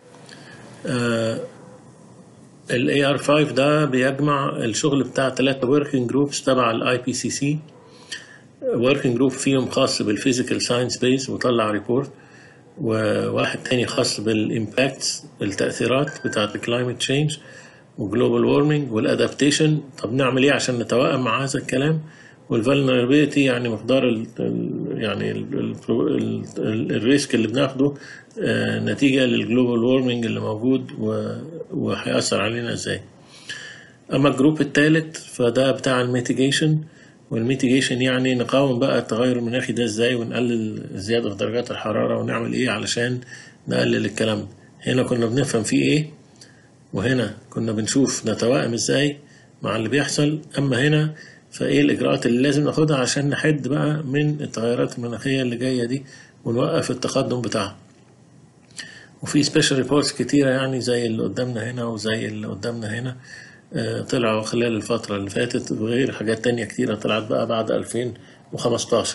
الاي ار 5 ده بيجمع الشغل بتاع ثلاثة وركينج جروبس تبع الاي بي سي سي وركينج جروب فيهم خاص بالفيزيكال ساينس بيز وطلع ريبورت وواحد تاني خاص بالامباكتس التأثيرات بتاعة الكلايمت تشينج وجلوبال وورمنج والادابتيشن طب نعمل ايه عشان نتوائم مع هذا الكلام والفولنربيلتي يعني مقدار ال يعني ال ال ال الريسك اللي بناخده آه نتيجة للجلوبال وورمنج اللي موجود وهيأثر علينا ازاي اما الجروب الثالث فده بتاع الميتيجيشن والميتيجيشن يعني نقاوم بقى التغير المناخي ده ازاي ونقلل الزيادة في درجات الحرارة ونعمل ايه علشان نقلل الكلام ده هنا كنا بنفهم فيه ايه وهنا كنا بنشوف نتوائم ازاي مع اللي بيحصل اما هنا فايه الاجراءات اللي لازم ناخدها عشان نحد بقى من التغيرات المناخية اللي جاية دي ونوقف التقدم بتاعها وفي سبيشال ريبورتس كتيرة يعني زي اللي قدامنا هنا وزي اللي قدامنا هنا طلعوا خلال الفترة اللي فاتت وغير حاجات تانية كتيرة طلعت بقى بعد 2015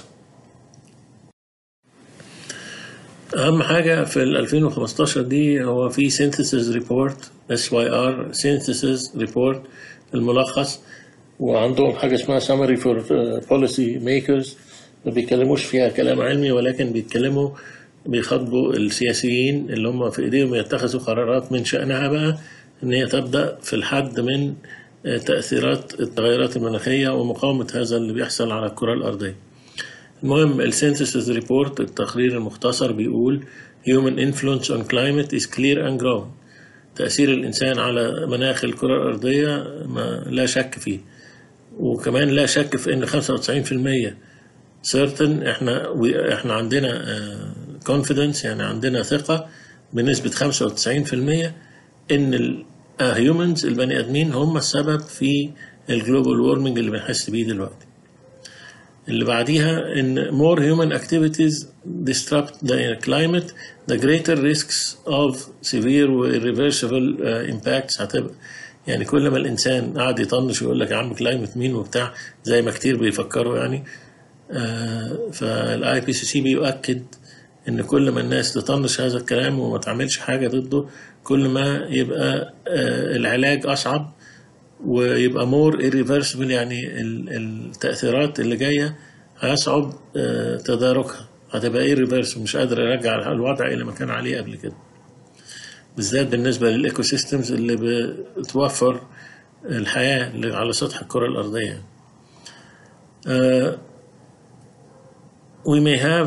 أهم حاجة في ال 2015 دي هو في synthesis report SYR synthesis report الملخص وعندهم حاجة اسمها summary for policy makers ما بيتكلموش فيها كلام علمي ولكن بيتكلموا بيخاطبوا السياسيين اللي هم في ايديهم يتخذوا قرارات من شأنها بقى ان هي تبدأ في الحد من تأثيرات التغيرات المناخية ومقاومة هذا اللي بيحصل على الكرة الأرضية المهم السينثيسيس ريبورت التقرير المختصر بيقول human influence on climate is clear and growing تأثير الإنسان على مناخ الكرة الأرضية ما لا شك فيه وكمان لا شك في أن 95% certain احنا we- احنا عندنا uh, confidence يعني عندنا ثقة بنسبة 95% ان ال uh, humans البني ادمين هم السبب في الجلوبال وورمنج اللي بنحس بيه دلوقتي. اللي بعديها ان more human activities disrupt the climate the greater risks of severe و irreversible uh, impacts هتبقى يعني كل ما الانسان قاعد يطنش ويقول لك يا عم كلايمت مين وبتاع زي ما كتير بيفكروا يعني آه فالاي بي سي سي بيؤكد ان كل ما الناس تطنش هذا الكلام وما تعملش حاجه ضده كل ما يبقى آه العلاج اصعب ويبقى مور irreversible يعني ال- التأثيرات اللي جاية هيصعب آه، تداركها هتبقى irreversible مش قادر يرجع الوضع إلى ما كان عليه قبل كده بالذات بالنسبة للإيكو سيستمز اللي بتوفر الحياة اللي على سطح الكرة الأرضية آه، we may have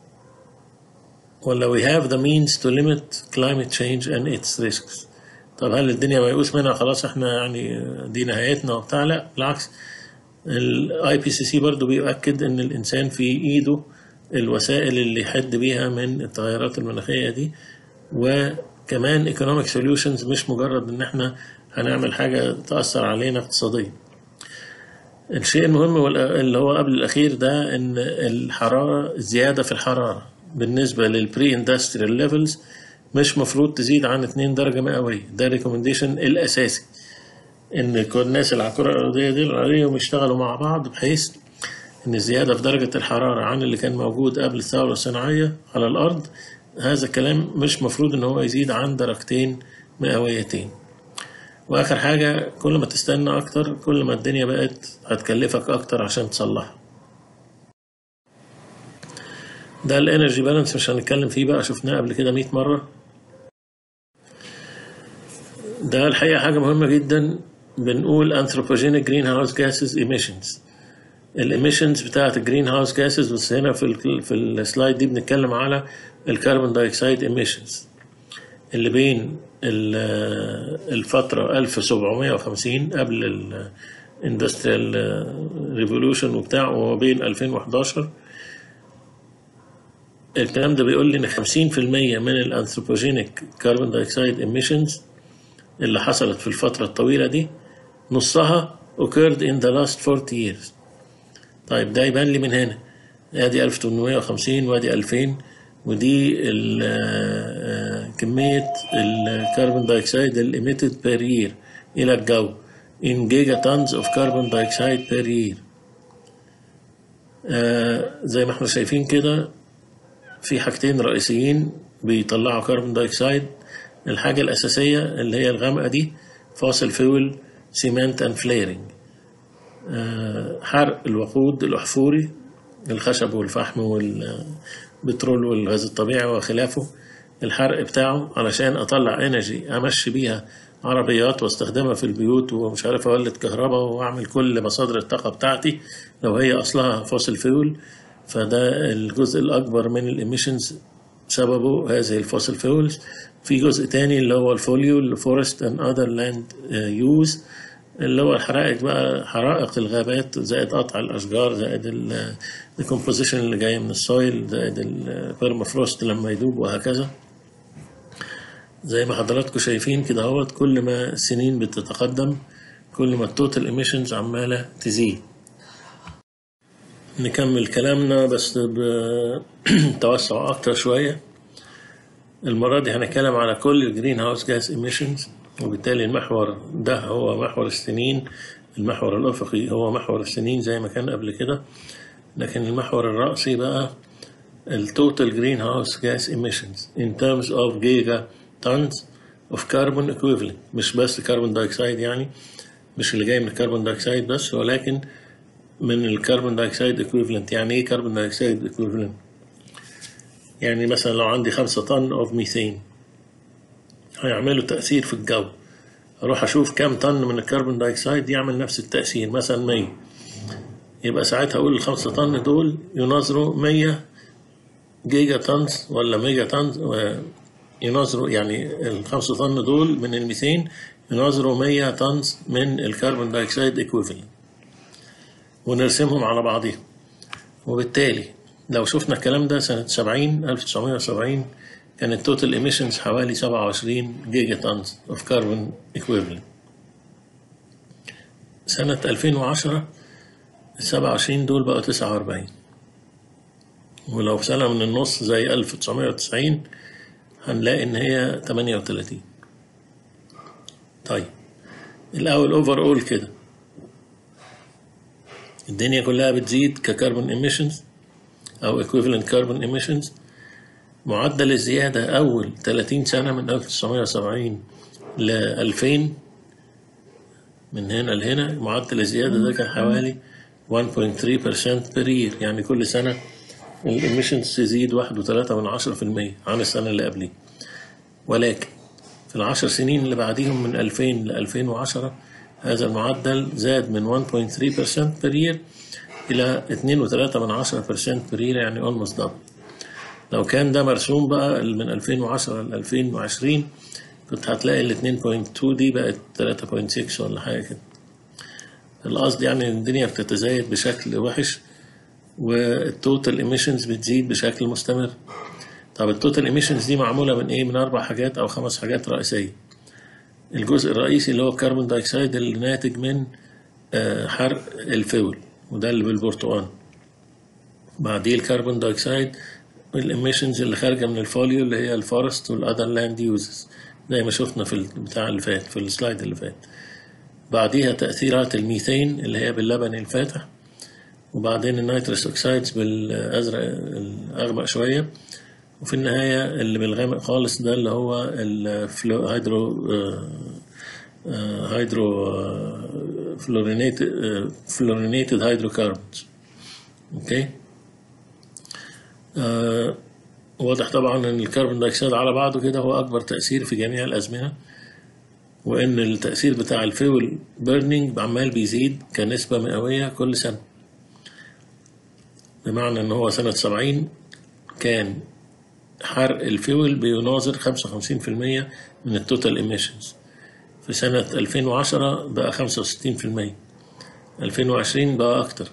ولا we have the means to limit climate change and its risks طب هل الدنيا ميؤوس منها خلاص احنا يعني دي نهايتنا وبتاع لا بالعكس الاي بي سي سي برضه بيؤكد ان الانسان في ايده الوسائل اللي يحد بيها من التغيرات المناخيه دي وكمان ايكونوميك سوليوشنز مش مجرد ان احنا هنعمل حاجه تاثر علينا اقتصاديا الشيء المهم وال- اللي هو قبل الأخير ده إن الحرارة الزيادة في الحرارة بالنسبة للبري اندستريال ليفلز مش مفروض تزيد عن 2 درجة مئوية ده ريكومنديشن الأساسي إن كل الناس اللي على الكرة الأرضية دي عليهم يشتغلوا مع بعض بحيث إن الزيادة في درجة الحرارة عن اللي كان موجود قبل الثورة الصناعية على الأرض هذا الكلام مش مفروض إن هو يزيد عن درجتين مئويتين واخر حاجه كل ما تستنى اكتر كل ما الدنيا بقت هتكلفك اكتر عشان تصلحها ده الانرجي بالانس مش هنتكلم فيه بقى شفناه قبل كده 100 مره ده الحقيقه حاجه مهمه جدا بنقول anthropogenic greenhouse gases emissions الاميشنز بتاعت الجرين هاوس جاسز بس هنا في ال في السلايد دي بنتكلم على الكربون دايوكسيد ايميشنز اللي بين ال- الفترة 1750 قبل الاندستريال ريفولوشن وبتاع وما بين 2011 الكلام ده بيقول لي ان 50% من الانثروبوجينيك كربون دايوكسيد ايميشنز اللي حصلت في الفترة الطويلة دي نصها occurred in the last 40 years طيب ده يبان لي من هنا ادي 1850 وادي 2000 ودي ال- آه، كمية الكربون دايوكسيد الإيميتد بير يير إلى الجو in gigatons of carbon dioxide per year آه، زي ما احنا شايفين كده في حاجتين رئيسيين بيطلعوا كربون دايوكسيد الحاجة الأساسية اللي هي الغامقة دي فاصل فيول سيمنت اند فليرنج حرق الوقود الأحفوري الخشب والفحم والبترول والغاز الطبيعي وخلافه الحرق بتاعه علشان أطلع انرجي أمشي بيها عربيات واستخدمها في البيوت ومش عارف أولد كهرباء وأعمل كل مصادر الطاقة بتاعتي لو هي أصلها فوسل فيول فده الجزء الأكبر من الإيميشنز سببه هذه الفوسل فيولز في جزء تاني اللي هو الفوليول فورست اند اذر لاند يوز اللي هو الحرائق بقى حرائق الغابات زائد قطع الاشجار زائد الكومبوزيشن اللي جايه من السويل زائد البيرمافروست لما يدوب وهكذا زي ما حضراتكم شايفين كده اهوت كل ما السنين بتتقدم كل ما التوتال ايميشنز عماله تزيد نكمل كلامنا بس بتوسع اكتر شويه المرة دي هنتكلم على كل الجرين هاوس جاز ايميشنز وبالتالي المحور ده هو محور السنين المحور الأفقي هو محور السنين زي ما كان قبل كده لكن المحور الرأسي بقى التوتال جرين هاوس جاز ايميشنز in terms of giga tons of carbon equivalent مش بس كربون دايوكسيد يعني مش اللي جاي من الكربون دايوكسيد بس ولكن من الكربون دايوكسيد equivalent يعني ايه كربون دايوكسيد equivalent يعني مثلا لو عندي خمسة طن أوف ميثين هيعملوا تأثير في الجو أروح أشوف كم طن من الكربون دايوكسيد يعمل نفس التأثير مثلا 100 يبقى ساعتها أقول الخمسة طن دول يناظروا 100 جيجا تونز ولا ميجا تونز يناظروا يعني الخمسة طن دول من الميثين يناظروا 100 طنز من الكربون دايوكسيد ايكويفالنت ونرسمهم على بعضهم وبالتالي لو شفنا الكلام ده سنة 70 1970 كان التوتال ايميشنز حوالي 27 جيجا تونز اوف كاربون ايكويفالنت سنة 2010 ال 27 دول بقوا 49 ولو في سنة من النص زي 1990 هنلاقي إن هي 38 طيب الأول أوفر أول كده الدنيا كلها بتزيد ككربون ايميشنز أو equivalent carbon emissions معدل الزيادة أول 30 سنة من 1970 ل 2000 من هنا لهنا معدل الزيادة ده كان حوالي 1.3% per year يعني كل سنة الإيميشنز تزيد واحد وثلاثة من عشرة في المية عن السنة اللي قبليه ولكن في العشر سنين اللي بعديهم من 2000 ل 2010 هذا المعدل زاد من 1.3% per year إلى 2.3 من عشرة per year يعني almost double لو كان ده مرسوم بقى من 2010 ل 2020 كنت هتلاقي ال 2.2 دي بقت 3.6 ولا حاجة كده القصد يعني إن الدنيا بتتزايد بشكل وحش والتوتال ايميشنز بتزيد بشكل مستمر طب التوتال ايميشنز دي معمولة من ايه من اربع حاجات او خمس حاجات رئيسية الجزء الرئيسي اللي هو الكربون دايوكسيد اللي ناتج من آه، حرق الفول وده اللي بالبرتقال بعديه الكربون دايوكسيد والإميشنز اللي خارجة من الفوليو اللي هي الفورست والأذر لاند يوزز زي ما شفنا في البتاع اللي فات في السلايد اللي فات بعديها تأثيرات الميثين اللي هي باللبن الفاتح وبعدين النيتروس أوكسايدز بالأزرق الأغمق شوية وفي النهاية اللي بالغامق خالص ده اللي هو الهيدرو هيدرو فلورينيتد فلورينيتد هيدروكاربونز اوكي آه واضح طبعا ان الكربون دايوكسيد على بعضه كده هو اكبر تاثير في جميع الازمنه وان التاثير بتاع الفيول بيرنينج عمال بيزيد كنسبه مئويه كل سنه بمعنى ان هو سنه 70 كان حرق الفيول بيناظر 55% من التوتال ايميشنز في سنة 2010 بقى 65% 2020 بقى أكتر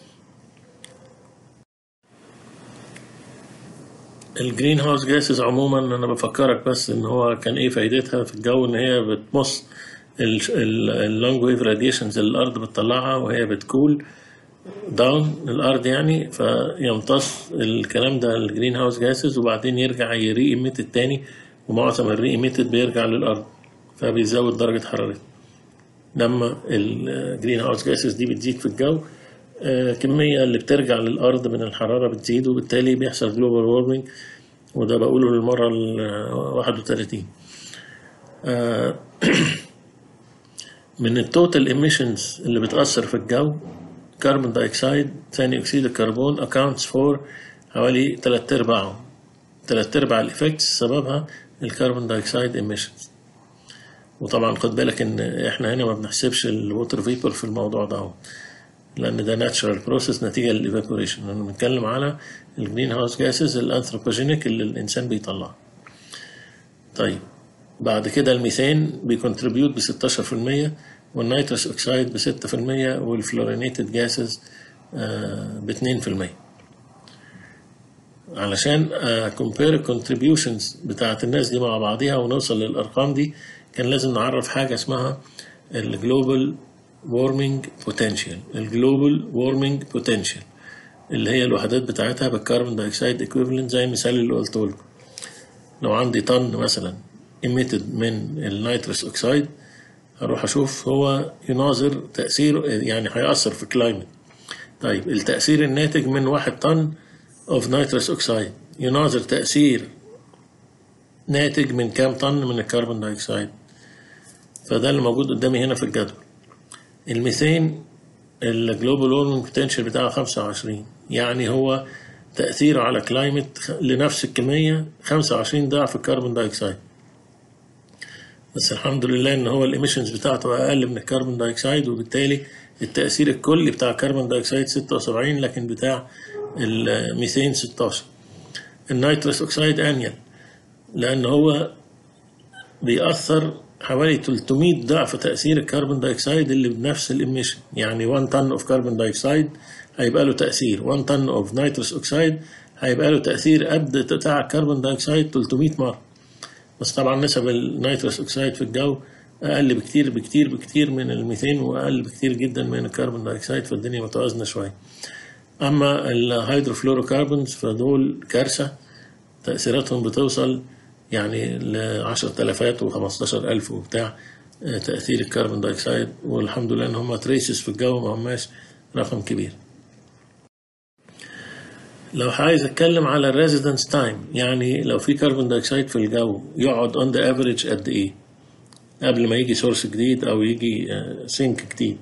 الجرين هاوس جاسز عموما انا بفكرك بس ان هو كان ايه فايدتها في الجو ان هي بتمص اللونج ويف راديشنز اللي الارض بتطلعها وهي بتكول داون الارض يعني فيمتص الكلام ده الجرين هاوس جاسز وبعدين يرجع يري ايميتد تاني ومعظم الري ايميتد بيرجع للارض فبيزود درجة حرارتها لما الجرين هاوس جاسز دي بتزيد في الجو الكمية اللي بترجع للأرض من الحرارة بتزيد وبالتالي بيحصل جلوبال وورمنج وده بقوله للمرة ال 31 من التوتال ايميشنز اللي بتأثر في الجو كربون دايوكسيد ثاني أكسيد الكربون accounts for حوالي تلات أرباعهم تلات أرباع الإفكتس سببها الكربون دايوكسيد ايميشنز وطبعا خد بالك ان احنا هنا ما بنحسبش الووتر فيبر في الموضوع ده لان ده ناتشرال بروسيس نتيجه للايفابوريشن انا بنتكلم على الجرين هاوس جاسز الانثروبوجينيك اللي الانسان بيطلعه طيب بعد كده الميثان بيكونتريبيوت ب 16% والنيتروس اوكسايد ب 6% والفلورينيتد جاسز ب 2% علشان كومبير الكونتريبيوشنز بتاعت الناس دي مع بعضيها ونوصل للارقام دي كان لازم نعرف حاجه اسمها الجلوبال وورمنج بوتنشال الجلوبال وورمنج بوتنشال اللي هي الوحدات بتاعتها بالكربون دايوكسيد ايكويفالنت زي المثال اللي قلته لكم لو عندي طن مثلا emitted من النيتروس اوكسايد هروح اشوف هو يناظر تاثير يعني هيأثر في الكلايمت طيب التأثير الناتج من واحد طن اوف نيتروس اوكسايد يناظر تأثير ناتج من كام طن من الكربون دايوكسيد فده اللي موجود قدامي هنا في الجدول الميثين الجلوبال وورمنج بوتنشال بتاعه 25 يعني هو تأثيره على كلايمت لنفس الكمية 25 ضعف الكربون دايوكسيد بس الحمد لله ان هو الاميشنز بتاعته اقل من الكربون دايوكسيد وبالتالي التأثير الكلي بتاع الكربون دايوكسيد 76 لكن بتاع الميثين 16 النيتروس اوكسيد انيل لان هو بيأثر حوالي 300 ضعف تأثير الكربون دايوكسيد اللي بنفس الإميشن يعني 1 طن اوف كربون دايوكسيد هيبقى له تأثير 1 طن اوف نيتروس اوكسيد هيبقى له تأثير قد بتاع الكربون دايوكسيد 300 مرة بس طبعا نسب النيتروس اوكسيد في الجو اقل بكتير بكتير بكتير من الميثين واقل بكتير جدا من الكربون دايوكسيد فالدنيا متوازنه شويه اما الهيدروفلوروكربونز فدول كارثه تاثيراتهم بتوصل يعني ل 10000 و 15000 وبتاع تاثير الكربون دايوكسيد والحمد لله ان هم تريسز في الجو ما هماش رقم كبير لو عايز اتكلم على الريزيدنس تايم يعني لو في كربون دايوكسيد في الجو يقعد اون ذا افريج قد ايه قبل ما يجي سورس جديد او يجي سينك جديد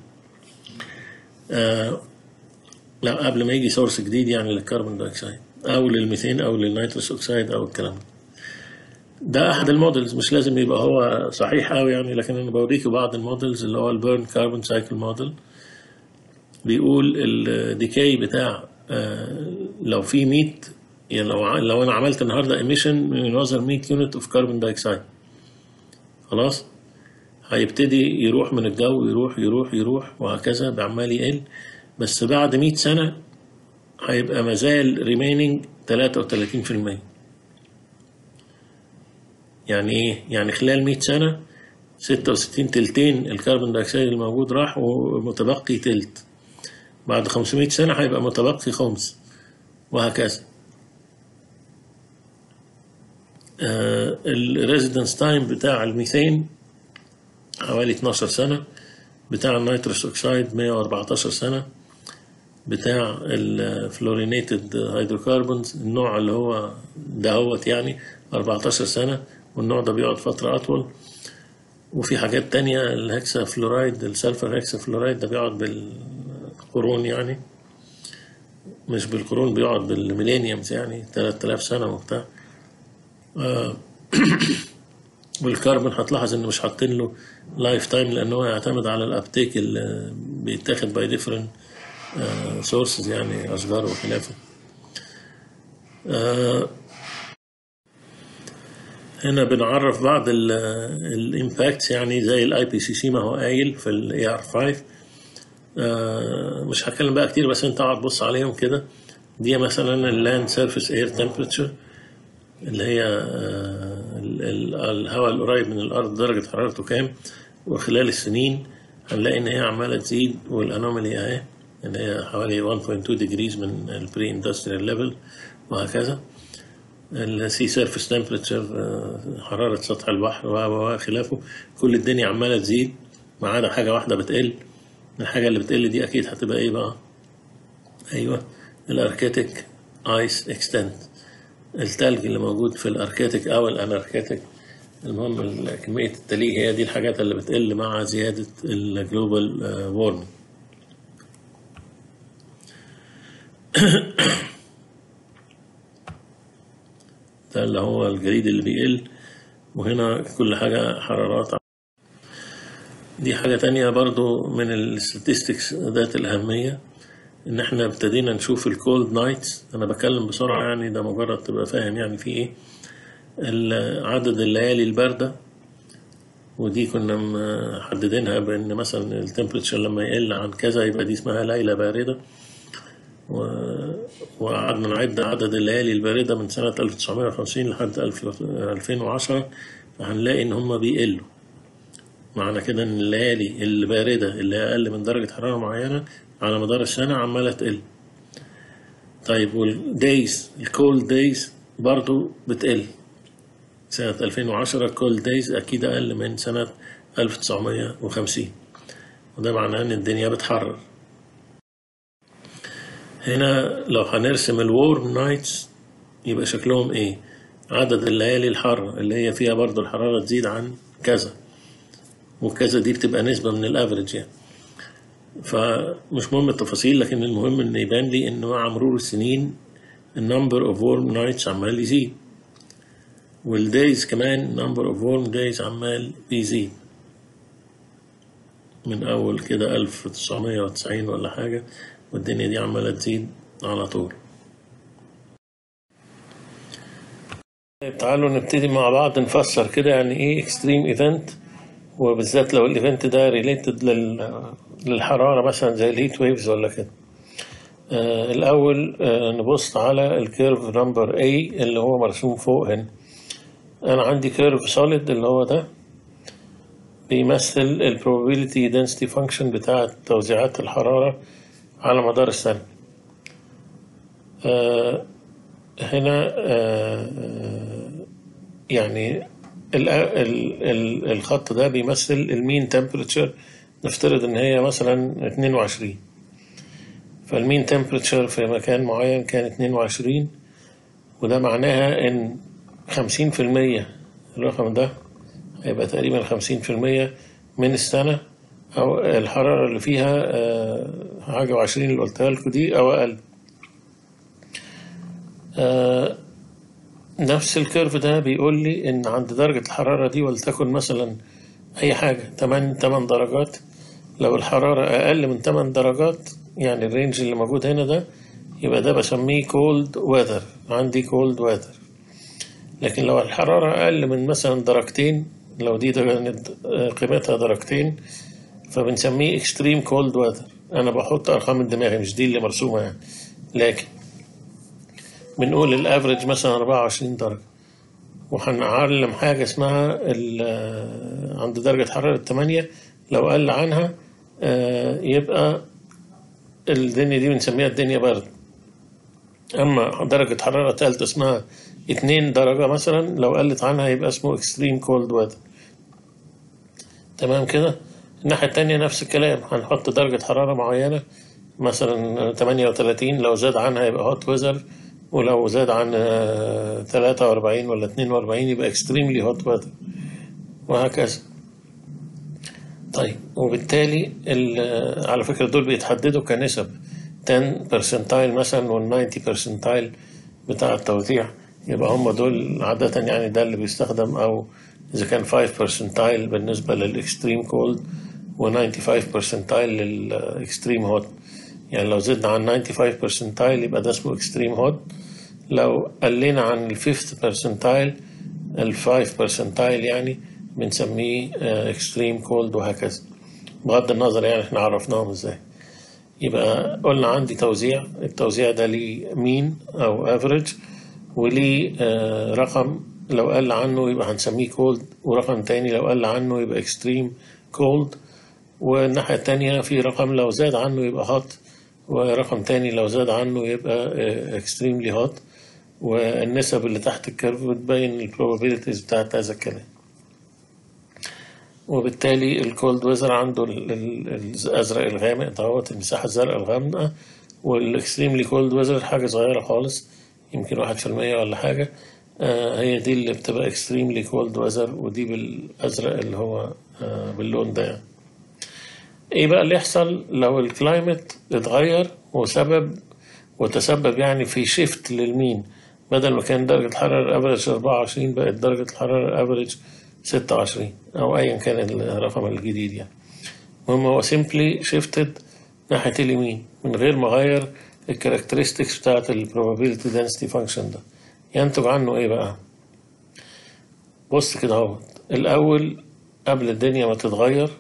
آه لا قبل ما يجي سورس جديد يعني للكربون دايوكسيد او للميثين او للنيتروس اوكسيد او الكلام ده ده احد المودلز مش لازم يبقى هو صحيح قوي يعني لكن انا بوريكم بعض المودلز اللي هو البيرن كاربون سايكل موديل بيقول الديكاي بتاع آه لو في 100 يعني لو لو انا عملت النهارده ايميشن من ينظر 100 يونت اوف كربون دايوكسيد خلاص هيبتدي يروح من الجو يروح يروح يروح وهكذا بعمال يقل بس بعد 100 سنة هيبقى مازال ريميننج 33% يعني ايه؟ يعني خلال 100 سنة 66 تلتين الكربون دايوكسيد الموجود راح ومتبقي تلت بعد 500 سنة هيبقى متبقي خمس وهكذا آه الريزيدنس تايم بتاع الميثين حوالي 12 سنة بتاع النيتروس اوكسيد 114 سنة بتاع الفلورينيتد هيدروكربونز النوع اللي هو دهوت يعني 14 سنة والنوع ده بيقعد فترة أطول وفي حاجات تانية الهكسا فلورايد السلفر هكسا فلورايد ده بيقعد بالقرون يعني مش بالقرون بيقعد بالميلينيومز يعني 3000 سنة وبتاع آه والكربون هتلاحظ ان مش حاطين له لايف تايم لان هو يعتمد على الابتيك اللي بيتاخد باي ديفرنت سورسز يعني اشجار وخلافه آه هنا بنعرف بعض الامباكتس يعني زي الاي بي سي سي ما هو قايل في الاي ار 5 آه مش هتكلم بقى كتير بس انت اقعد بص عليهم كده دي مثلا اللاند سيرفيس اير تمبريتشر اللي هي آه الهواء القريب من الارض درجه حرارته كام وخلال السنين هنلاقي ان هي عماله تزيد والانومالي اهي اللي هي حوالي 1.2 ديجريز من البري اندستريال ليفل وهكذا السي سيرفيس تمبريتشر حراره سطح البحر وخلافه كل الدنيا عماله تزيد ما عدا حاجه واحده بتقل الحاجه اللي بتقل دي اكيد هتبقى ايه بقى ايوه الاركيتيك ايس اكستنت التلج اللي موجود في الاركيتيك او الاناركيتيك المهم كمية التليج هي دي الحاجات اللي بتقل مع زيادة الجلوبال وورمنج ده اللي هو الجليد اللي بيقل وهنا كل حاجة حرارات دي حاجة تانية برضو من الستاتستكس ذات الأهمية إن إحنا ابتدينا نشوف الكولد نايتس أنا بكلم بسرعة يعني ده مجرد تبقى فاهم يعني في إيه عدد الليالي الباردة ودي كنا محددينها بأن مثلا التمبريتشر لما يقل عن كذا يبقى دي اسمها ليلة باردة وقعدنا نعد عدد الليالي الباردة من سنة 1950 لحد 2010 هنلاقي إن هما بيقلوا معنى كده إن الليالي الباردة اللي أقل من درجة حرارة معينة على مدار السنة عمالة تقل طيب والدايز الكولد دايز برضو بتقل سنة 2010 كول دايز أكيد أقل من سنة 1950 وده معناه إن الدنيا بتحرر هنا لو هنرسم الورم نايتس يبقى شكلهم إيه عدد الليالي الحارة اللي هي فيها برضو الحرارة تزيد عن كذا وكذا دي بتبقى نسبة من الافريج يعني فمش مهم التفاصيل لكن المهم ان يبان لي ان مع مرور السنين النمبر اوف ورم نايتس عمال يزيد والدايز كمان نمبر اوف ورم دايز عمال بيزيد من اول كده 1990 ولا حاجة والدنيا دي عمالة تزيد على طول تعالوا نبتدي مع بعض نفسر كده يعني ايه اكستريم ايفنت وبالذات لو الايفنت ده ريليتد لل... للحرارة مثلا زي الهيت ويفز ولا كده آه الأول آه نبص على الكيرف نمبر A اللي هو مرسوم فوق هنا أنا عندي كيرف solid اللي هو ده بيمثل ال probability density function بتاعة توزيعات الحرارة على مدار السنة آه هنا آه يعني ال ال ال الخط ده بيمثل المين تمبريتشر نفترض ان هي مثلا 22 فالمين تمبريتشر في مكان معين كان 22 وده معناها ان 50% الرقم ده هيبقى تقريبا 50% من السنة أو الحرارة اللي فيها حاجة وعشرين اللي قلتها لكم دي أو أقل نفس الكيرف ده بيقول لي إن عند درجة الحرارة دي ولتكن مثلا أي حاجة 8 8 درجات لو الحرارة أقل من 8 درجات يعني الرينج اللي موجود هنا ده يبقى ده بسميه cold weather عندي cold weather لكن لو الحرارة أقل من مثلا درجتين لو دي قيمتها درجتين فبنسميه extreme cold weather أنا بحط أرقام الدماغ مش دي اللي مرسومة يعني لكن بنقول الافريج مثلا 24 درجة وهنعلم حاجة اسمها عند درجة حرارة 8 لو قل عنها يبقى الدنيا دي بنسميها الدنيا برد أما درجة حرارة تالتة اسمها 2 درجة مثلا لو قلت عنها يبقى اسمه extreme cold weather تمام كده الناحية التانية نفس الكلام هنحط درجة حرارة معينة مثلا 38 لو زاد عنها يبقى hot weather ولو زاد عن 43 ولا 42 يبقى extremely hot weather وهكذا طيب وبالتالي على فكرة دول بيتحددوا كنسب 10 percentile مثلا وال 90 percentile بتاع التوزيع يبقى هم دول عادة يعني ده اللي بيستخدم أو إذا كان 5 percentile بالنسبة للإكستريم كولد و 95 percentile للإكستريم هوت يعني لو زدنا عن 95 percentile يبقى ده اسمه إكستريم هوت لو قلنا عن ال 5 percentile ال 5 percentile يعني بنسميه إكستريم كولد وهكذا بغض النظر يعني احنا عرفناهم ازاي يبقى قلنا عندي توزيع التوزيع ده ليه مين أو افريج وليه آه رقم لو قل عنه يبقى هنسميه كولد ورقم تاني لو قل عنه يبقى اكستريم كولد والناحية التانية في رقم لو زاد عنه يبقى هوت ورقم تاني لو زاد عنه يبقى اكستريملي هوت والنسب اللي تحت الكيرف بتبين البروبابيلتيز بتاعت هذا الكلام وبالتالي الكولد ويزر عنده الازرق الغامق دوت المساحه الزرقاء الغامقه والاكستريملي كولد ويزر حاجه صغيره خالص يمكن واحد في المية ولا حاجه آه هي دي اللي بتبقى اكستريملي كولد ويزر ودي بالازرق اللي هو آه باللون ده يعني. ايه بقى اللي يحصل لو الكلايمت اتغير وسبب وتسبب يعني في شيفت للمين بدل ما كان درجة الحرارة افريج 24 بقت درجة الحرارة افريج 26 أو أيا كان الرقم الجديد يعني المهم هو simply shifted ناحية اليمين من غير ما أغير الكاركترستكس بتاعت ال probability density function ده ينتج عنه إيه بقى؟ بص كده اهو الأول قبل الدنيا ما تتغير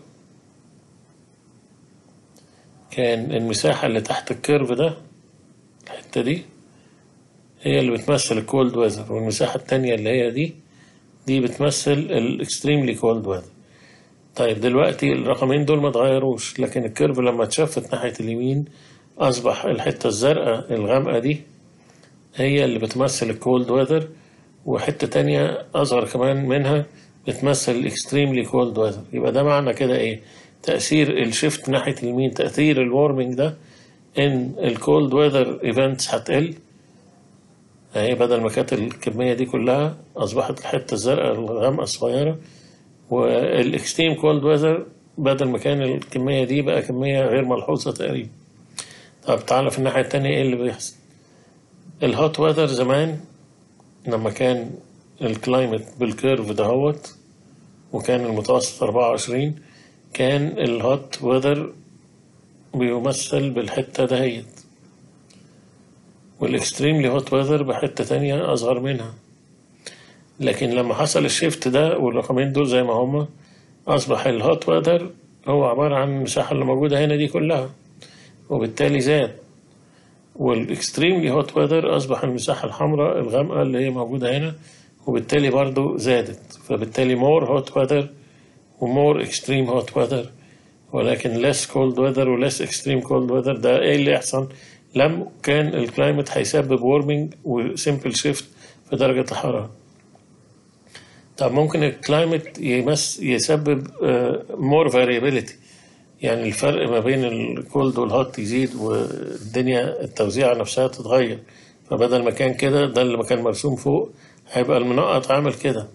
كان المساحة اللي تحت الكيرف ده الحتة دي هي اللي بتمثل الكولد ويزر والمساحة التانية اللي هي دي دي بتمثل الاكستريملي كولد ويذر طيب دلوقتي الرقمين دول ما اتغيروش لكن الكيرف لما اتشفت ناحية اليمين أصبح الحتة الزرقاء الغامقة دي هي اللي بتمثل الكولد ويذر وحتة تانية أصغر كمان منها بتمثل الاكستريملي كولد ويذر يبقى ده معنى كده إيه تأثير الشيفت ناحية اليمين تأثير الوارمنج ده إن الكولد ويذر ايفنتس هتقل اهي بدل ما كانت الكمية دي كلها أصبحت الحتة الزرقاء الغامقة الصغيرة والإكستريم كولد ويذر بدل ما كان الكمية دي بقى كمية غير ملحوظة تقريبا طب تعالى في الناحية التانية إيه اللي بيحصل الهوت ويذر زمان لما كان الكلايمت بالكيرف دهوت وكان المتوسط 24 كان الهوت ويذر بيمثل بالحتة دهيت والاكستريملي هوت ويذر بحتة تانية أصغر منها لكن لما حصل الشيفت ده والرقمين دول زي ما هما أصبح الهوت ويذر هو عبارة عن المساحة اللي موجودة هنا دي كلها وبالتالي زاد والاكستريملي هوت ويذر اصبح المساحه الحمراء الغامقه اللي هي موجوده هنا وبالتالي برضو زادت فبالتالي more hot weather ومور extreme hot weather ولكن less cold weather و less extreme cold weather ده ايه اللي يحصل لم كان الكلايمت هيسبب warming وسيمبل شيفت في درجة الحرارة طب ممكن الكلايمت يمس يسبب مور variability يعني الفرق ما بين الكولد والهوت يزيد والدنيا التوزيع نفسها تتغير فبدل ما كان كده ده اللي ما كان مرسوم فوق هيبقى المنقط عامل كده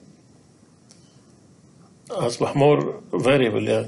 أصبح مور فاريبل يعني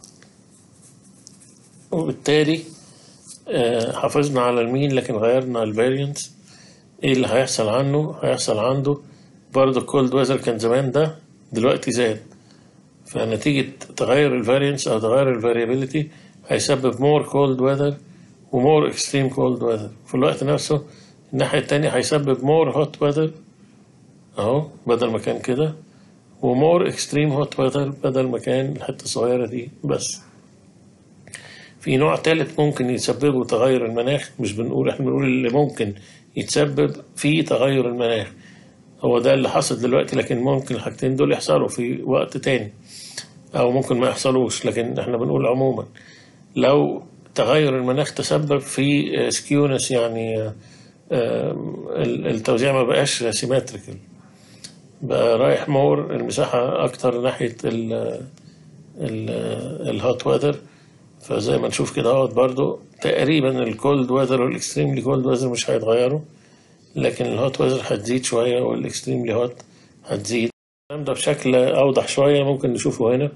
وبالتالي آه، حافظنا على المين لكن غيرنا الفاريانس ايه اللي هيحصل عنه هيحصل عنده برضه الكولد ويزر كان زمان ده دلوقتي زاد فنتيجة تغير الفاريانس أو تغير الفاريابيليتي هيسبب مور كولد ويذر ومور اكستريم كولد ويذر في الوقت نفسه الناحية التانية هيسبب مور هوت ويذر أهو بدل ما كان كده ومور اكستريم هوت ويذر بدل ما كان الحتة الصغيرة دي بس في نوع تالت ممكن يسببه تغير المناخ مش بنقول احنا بنقول اللي ممكن يتسبب في تغير المناخ هو ده اللي حصل دلوقتي لكن ممكن الحاجتين دول يحصلوا في وقت تاني أو ممكن ما يحصلوش لكن احنا بنقول عموما لو تغير المناخ تسبب في سكيونس يعني آم، التوزيع ما بقاش سيمتريكال بقى رايح مور المساحة أكتر ناحية ال ال الهوت ويذر فزي ما نشوف كده اهوت برضو تقريبا الكولد ويذر والاكستريملي كولد ويذر مش هيتغيروا لكن الهوت ويذر هتزيد شوية والاكستريملي هوت هتزيد الكلام ده بشكل أوضح شوية ممكن نشوفه هنا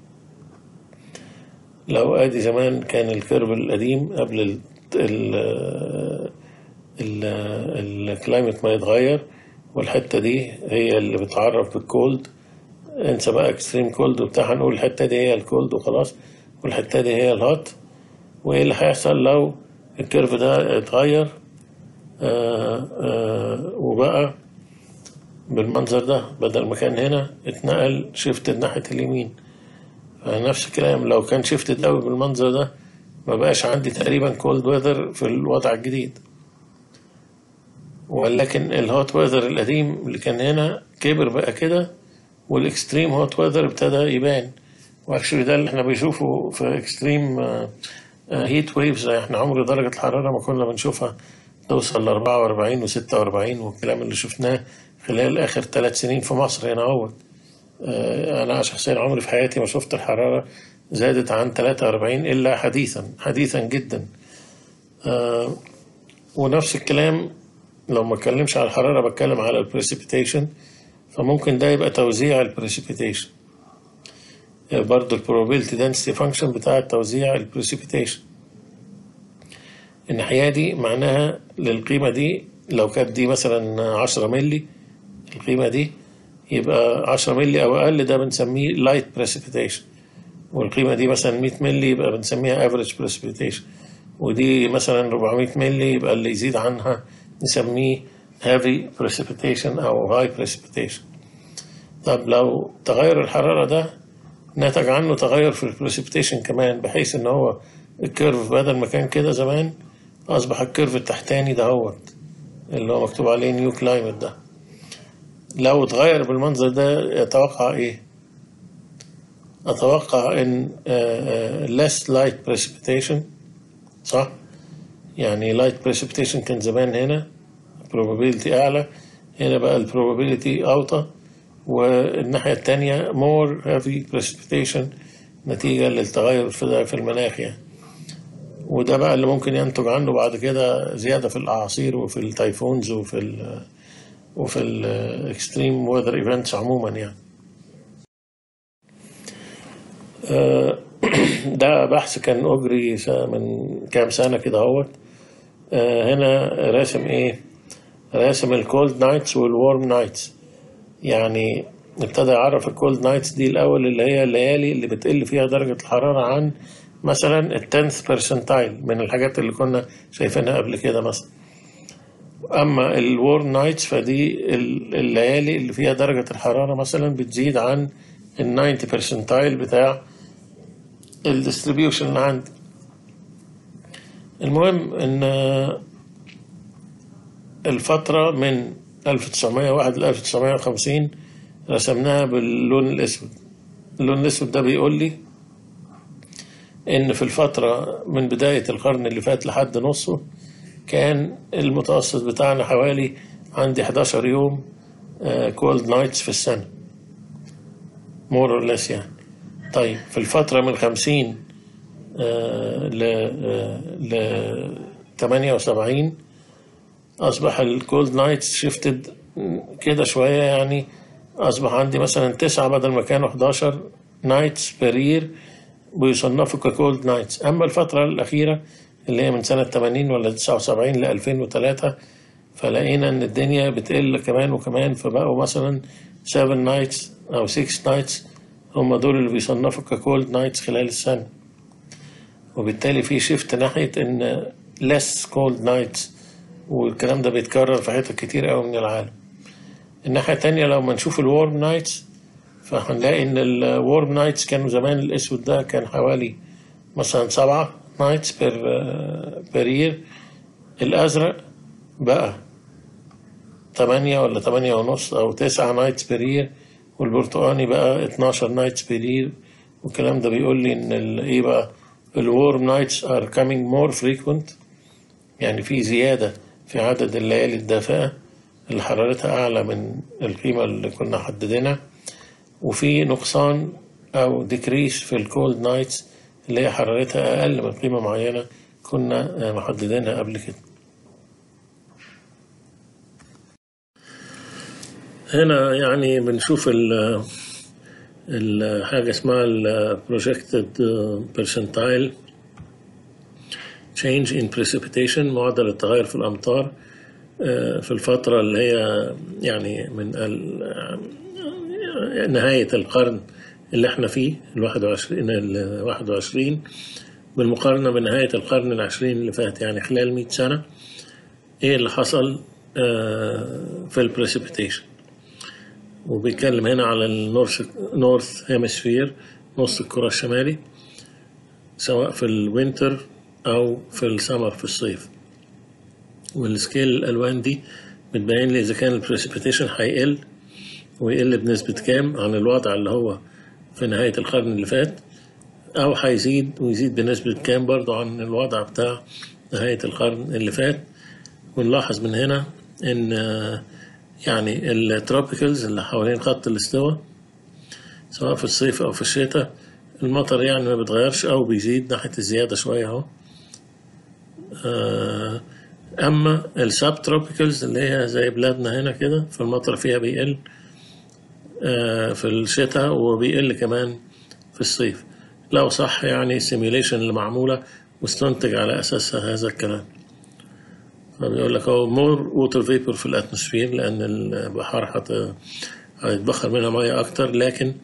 لو ادي زمان كان الكيرف القديم قبل ال ال ال الكلايمت ما يتغير والحتة دي هي اللي بتعرف بالكولد انسى بقى اكستريم كولد وبتاع هنقول الحتة دي هي الكولد وخلاص والحتة دي هي الهوت وايه اللي هيحصل لو الكيرف ده اتغير آآ آآ وبقى بالمنظر ده بدل ما كان هنا اتنقل شيفتد ناحية اليمين نفس الكلام لو كان شيفتد قوي بالمنظر ده ما بقاش عندي تقريبا كولد ويذر في الوضع الجديد ولكن الهوت ويذر القديم اللي كان هنا كبر بقى كده والاكستريم هوت ويذر ابتدى يبان واكشلي ده اللي احنا بنشوفه في اكستريم هيت ويفز احنا عمر درجة الحرارة ما كنا بنشوفها توصل ل 44 و 46 والكلام اللي شفناه خلال آخر ثلاث سنين في مصر هنا اهوت آه، أنا شخصيا عمري في حياتي ما شفت الحرارة زادت عن 43 إلا حديثا حديثا جدا آه، ونفس الكلام لو ما اتكلمش على الحرارة بتكلم على البريسيبيتيشن فممكن ده يبقى توزيع البريسيبيتيشن برضه البروبابيلتي density فانكشن بتاع توزيع البريسيبيتيشن الناحية دي معناها للقيمة دي لو كانت دي مثلا 10 ملي القيمة دي يبقى 10 ملي أو أقل ده بنسميه light precipitation والقيمة دي مثلا 100 ملي يبقى بنسميها average precipitation ودي مثلا 400 ملي يبقى اللي يزيد عنها نسميه heavy precipitation أو high precipitation طب لو تغير الحرارة ده نتج عنه تغير في البريسبتيشن كمان بحيث ان هو الكيرف بدل ما كان كده زمان اصبح الكيرف التحتاني دهوت اللي هو مكتوب عليه نيو كلايمت ده لو اتغير بالمنظر ده يتوقع ايه اتوقع ان آه، آه، less light precipitation صح يعني light precipitation كان زمان هنا probability اعلى هنا بقى ال probability اوطى والناحية التانية more heavy precipitation نتيجة للتغير في في المناخ يعني وده بقى اللي ممكن ينتج عنه بعد كده زيادة في الأعاصير وفي التايفونز وفي ال وفي الاكستريم ويذر ايفنتس عموما يعني آه، ده بحث كان أجري س- من كام سنة كده اهوت آه، هنا راسم ايه راسم الكولد نايتس والورم نايتس يعني ابتدى يعرف الكولد نايتس دي الأول اللي هي الليالي اللي بتقل فيها درجة الحرارة عن مثلا التنث برسنتايل من الحاجات اللي كنا شايفينها قبل كده مثلا أما الورم نايتس فدي ال- الليالي اللي فيها درجة الحرارة مثلا بتزيد عن ال 90 برسنتايل بتاع الديستريبيوشن اللي عندي المهم ان الفترة من 1901 ل 1950 رسمناها باللون الأسود اللون الأسود ده بيقول لي إن في الفترة من بداية القرن اللي فات لحد نصه كان المتوسط بتاعنا حوالي عندي 11 يوم كولد نايتس في السنة مور اور ليس يعني طيب في الفترة من 50 آه، ل آه، ل 78 أصبح الكولد نايتس شيفتد كده شوية يعني أصبح عندي مثلا تسعة بدل ما كانوا 11 نايتس بير يير بيصنفوا ككولد نايتس أما الفترة الأخيرة اللي هي من سنة 80 ولا 79 ل 2003 فلقينا إن الدنيا بتقل كمان وكمان فبقوا مثلا 7 نايتس أو 6 نايتس هم دول اللي بيصنفوا ككولد نايتس خلال السنة وبالتالي في شيفت ناحية إن less cold nights والكلام ده بيتكرر في حتت كتير قوي من العالم الناحية التانية لو ما نشوف الورم نايتس فهنلاقي إن الورم نايتس كانوا زمان الأسود ده كان حوالي مثلا سبعة نايتس بير بير يير الأزرق بقى تمانية ولا تمانية ونص أو تسعة نايتس بير يير والبرتقاني بقى 12 نايتس بير يير والكلام ده بيقول لي إن ال- إيه بقى الورم نايتس are coming more frequent يعني في زيادة في عدد الليالي الدافئة اللي حرارتها أعلى من القيمة اللي كنا حددينها وفي نقصان أو decrease في الكولد نايتس اللي هي حرارتها أقل من قيمة معينة كنا آه، محددينها قبل كده هنا يعني بنشوف ال الحاجة اسمها ال projected percentile change in precipitation معدل التغير في الأمطار آه، في الفترة اللي هي يعني من ال- نهاية القرن اللي احنا فيه الواحد وعشرين الواحد وعشرين بالمقارنة بنهاية القرن العشرين اللي فات يعني خلال مئة سنة ايه اللي حصل آه، في البريسيبيتيشن وبيتكلم هنا على النورث نورث هيمسفير نص الكرة الشمالي سواء في الوينتر أو في السمر في الصيف والسكيل الألوان دي بتبين لي إذا كان البريسيبيتيشن هيقل ويقل بنسبة كام عن الوضع اللي هو في نهاية القرن اللي فات أو هيزيد ويزيد بنسبة كام برضو عن الوضع بتاع نهاية القرن اللي فات ونلاحظ من هنا إن آه، يعني التروبيكالز اللي حوالين خط الاستواء سواء في الصيف أو في الشتاء المطر يعني ما بيتغيرش أو بيزيد ناحية الزيادة شوية أهو آه، أما السب تروبيكالز اللي هي زي بلادنا هنا كده فالمطر فيها بيقل آه، في الشتاء وبيقل كمان في الصيف لو صح يعني السيميوليشن اللي معمولة واستنتج على أساسها هذا الكلام فبيقول لك هو مور ووتر فيبر في الاتموسفير لأن البحار هت- هيتبخر منها مية أكتر لكن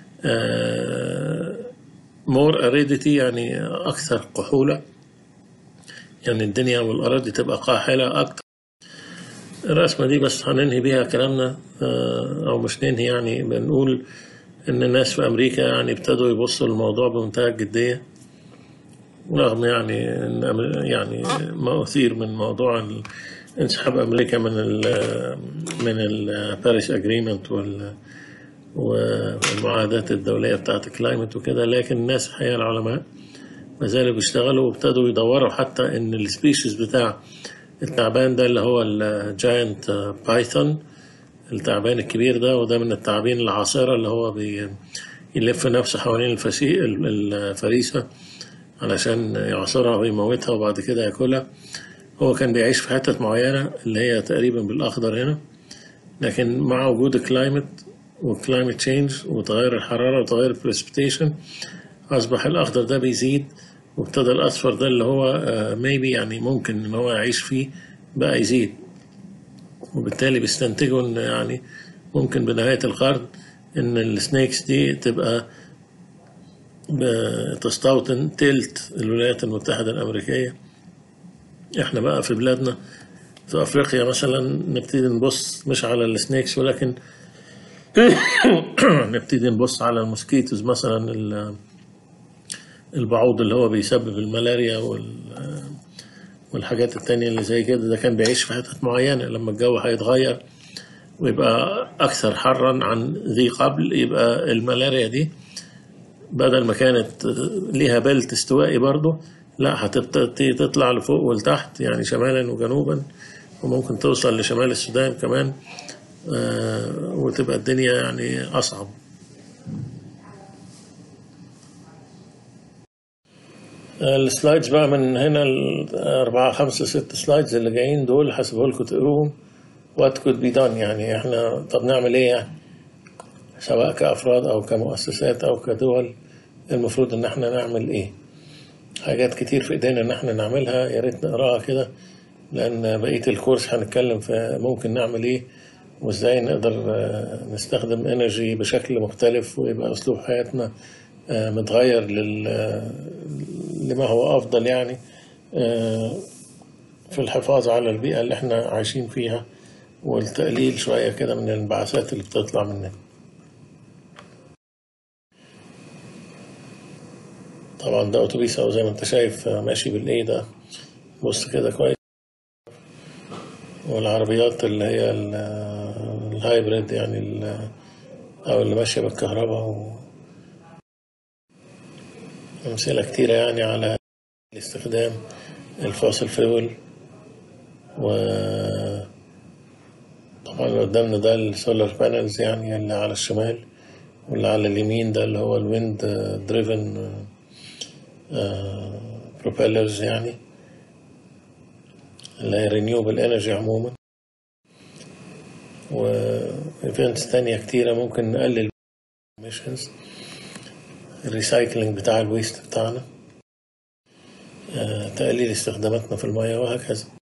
مور أريديتي يعني أكثر كحولة يعني الدنيا والأراضي تبقى قاحلة أكتر الرسمة دي بس هننهي بيها كلامنا آه، أو مش ننهي يعني بنقول إن الناس في أمريكا يعني ابتدوا يبصوا للموضوع بمنتهى الجدية رغم يعني إن أمر- يعني ما أثير من موضوع ال- انسحاب أمريكا من ال من الباريس أجريمنت وال والمعاهدات الدولية بتاعت الكلايمت وكده لكن الناس الحقيقة العلماء ما زالوا بيشتغلوا وابتدوا يدوروا حتى إن السبيشيز بتاع التعبان ده اللي هو الجاينت بايثون التعبان الكبير ده وده من التعابين العاصرة اللي هو بي يلف نفسه حوالين الفسي الفريسة علشان يعصرها ويموتها وبعد كده ياكلها هو كان بيعيش في حتة معينة اللي هي تقريبا بالأخضر هنا لكن مع وجود الكلايمت والكلايمت تشينج وتغير الحرارة وتغير البريسبيتيشن أصبح الأخضر ده بيزيد وابتدى الأصفر ده اللي هو ميبي يعني ممكن إن هو يعيش فيه بقى يزيد وبالتالي بيستنتجوا إن يعني ممكن بنهاية القرن إن السنيكس دي تبقى تستوطن تلت الولايات المتحدة الأمريكية إحنا بقى في بلادنا في أفريقيا مثلا نبتدي نبص مش على السنيكس ولكن نبتدي نبص على الموسكيتوز مثلا ال- البعوض اللي هو بيسبب الملاريا وال والحاجات التانية اللي زي كده ده كان بيعيش في حتت معينة لما الجو هيتغير ويبقى أكثر حرا عن ذي قبل يبقى الملاريا دي بدل ما كانت ليها بلت استوائي برضه لا هتبتدي تطلع لفوق ولتحت يعني شمالا وجنوبا وممكن توصل لشمال السودان كمان آه، وتبقى الدنيا يعني أصعب السلايدز بقى من هنا الأربعة خمسة ست سلايدز اللي جايين دول هسيبه لكم تقروهم وات كود بي دون يعني احنا طب نعمل ايه يعني سواء كأفراد أو كمؤسسات أو كدول المفروض إن احنا نعمل ايه حاجات كتير في ايدينا إن احنا نعملها يا ريت نقراها كده لأن بقية الكورس هنتكلم في ممكن نعمل ايه وازاي نقدر آه، نستخدم انرجي بشكل مختلف ويبقى أسلوب حياتنا آه، متغير لل لما هو أفضل يعني آه، في الحفاظ على البيئة اللي احنا عايشين فيها والتقليل شوية كده من الانبعاثات اللي بتطلع مننا طبعا ده أتوبيس أو زي ما أنت شايف آه، ماشي بالإيه ده بص كده كويس والعربيات اللي هي ال- الهايبريد يعني ال- أو اللي ماشية بالكهرباء و... أمثلة كتيرة يعني على استخدام الفاصل فيول و طبعا اللي قدامنا ده السولار بانلز يعني اللي على الشمال واللي على اليمين ده اللي هو الويند دريفن بروبيلرز يعني اللي هي رينيوبل انرجي عموما وايفنتس تانية كتيرة ممكن نقلل emissions الريسايكلينج بتاع الويست بتاعنا آه، تقليل استخداماتنا في المياه وهكذا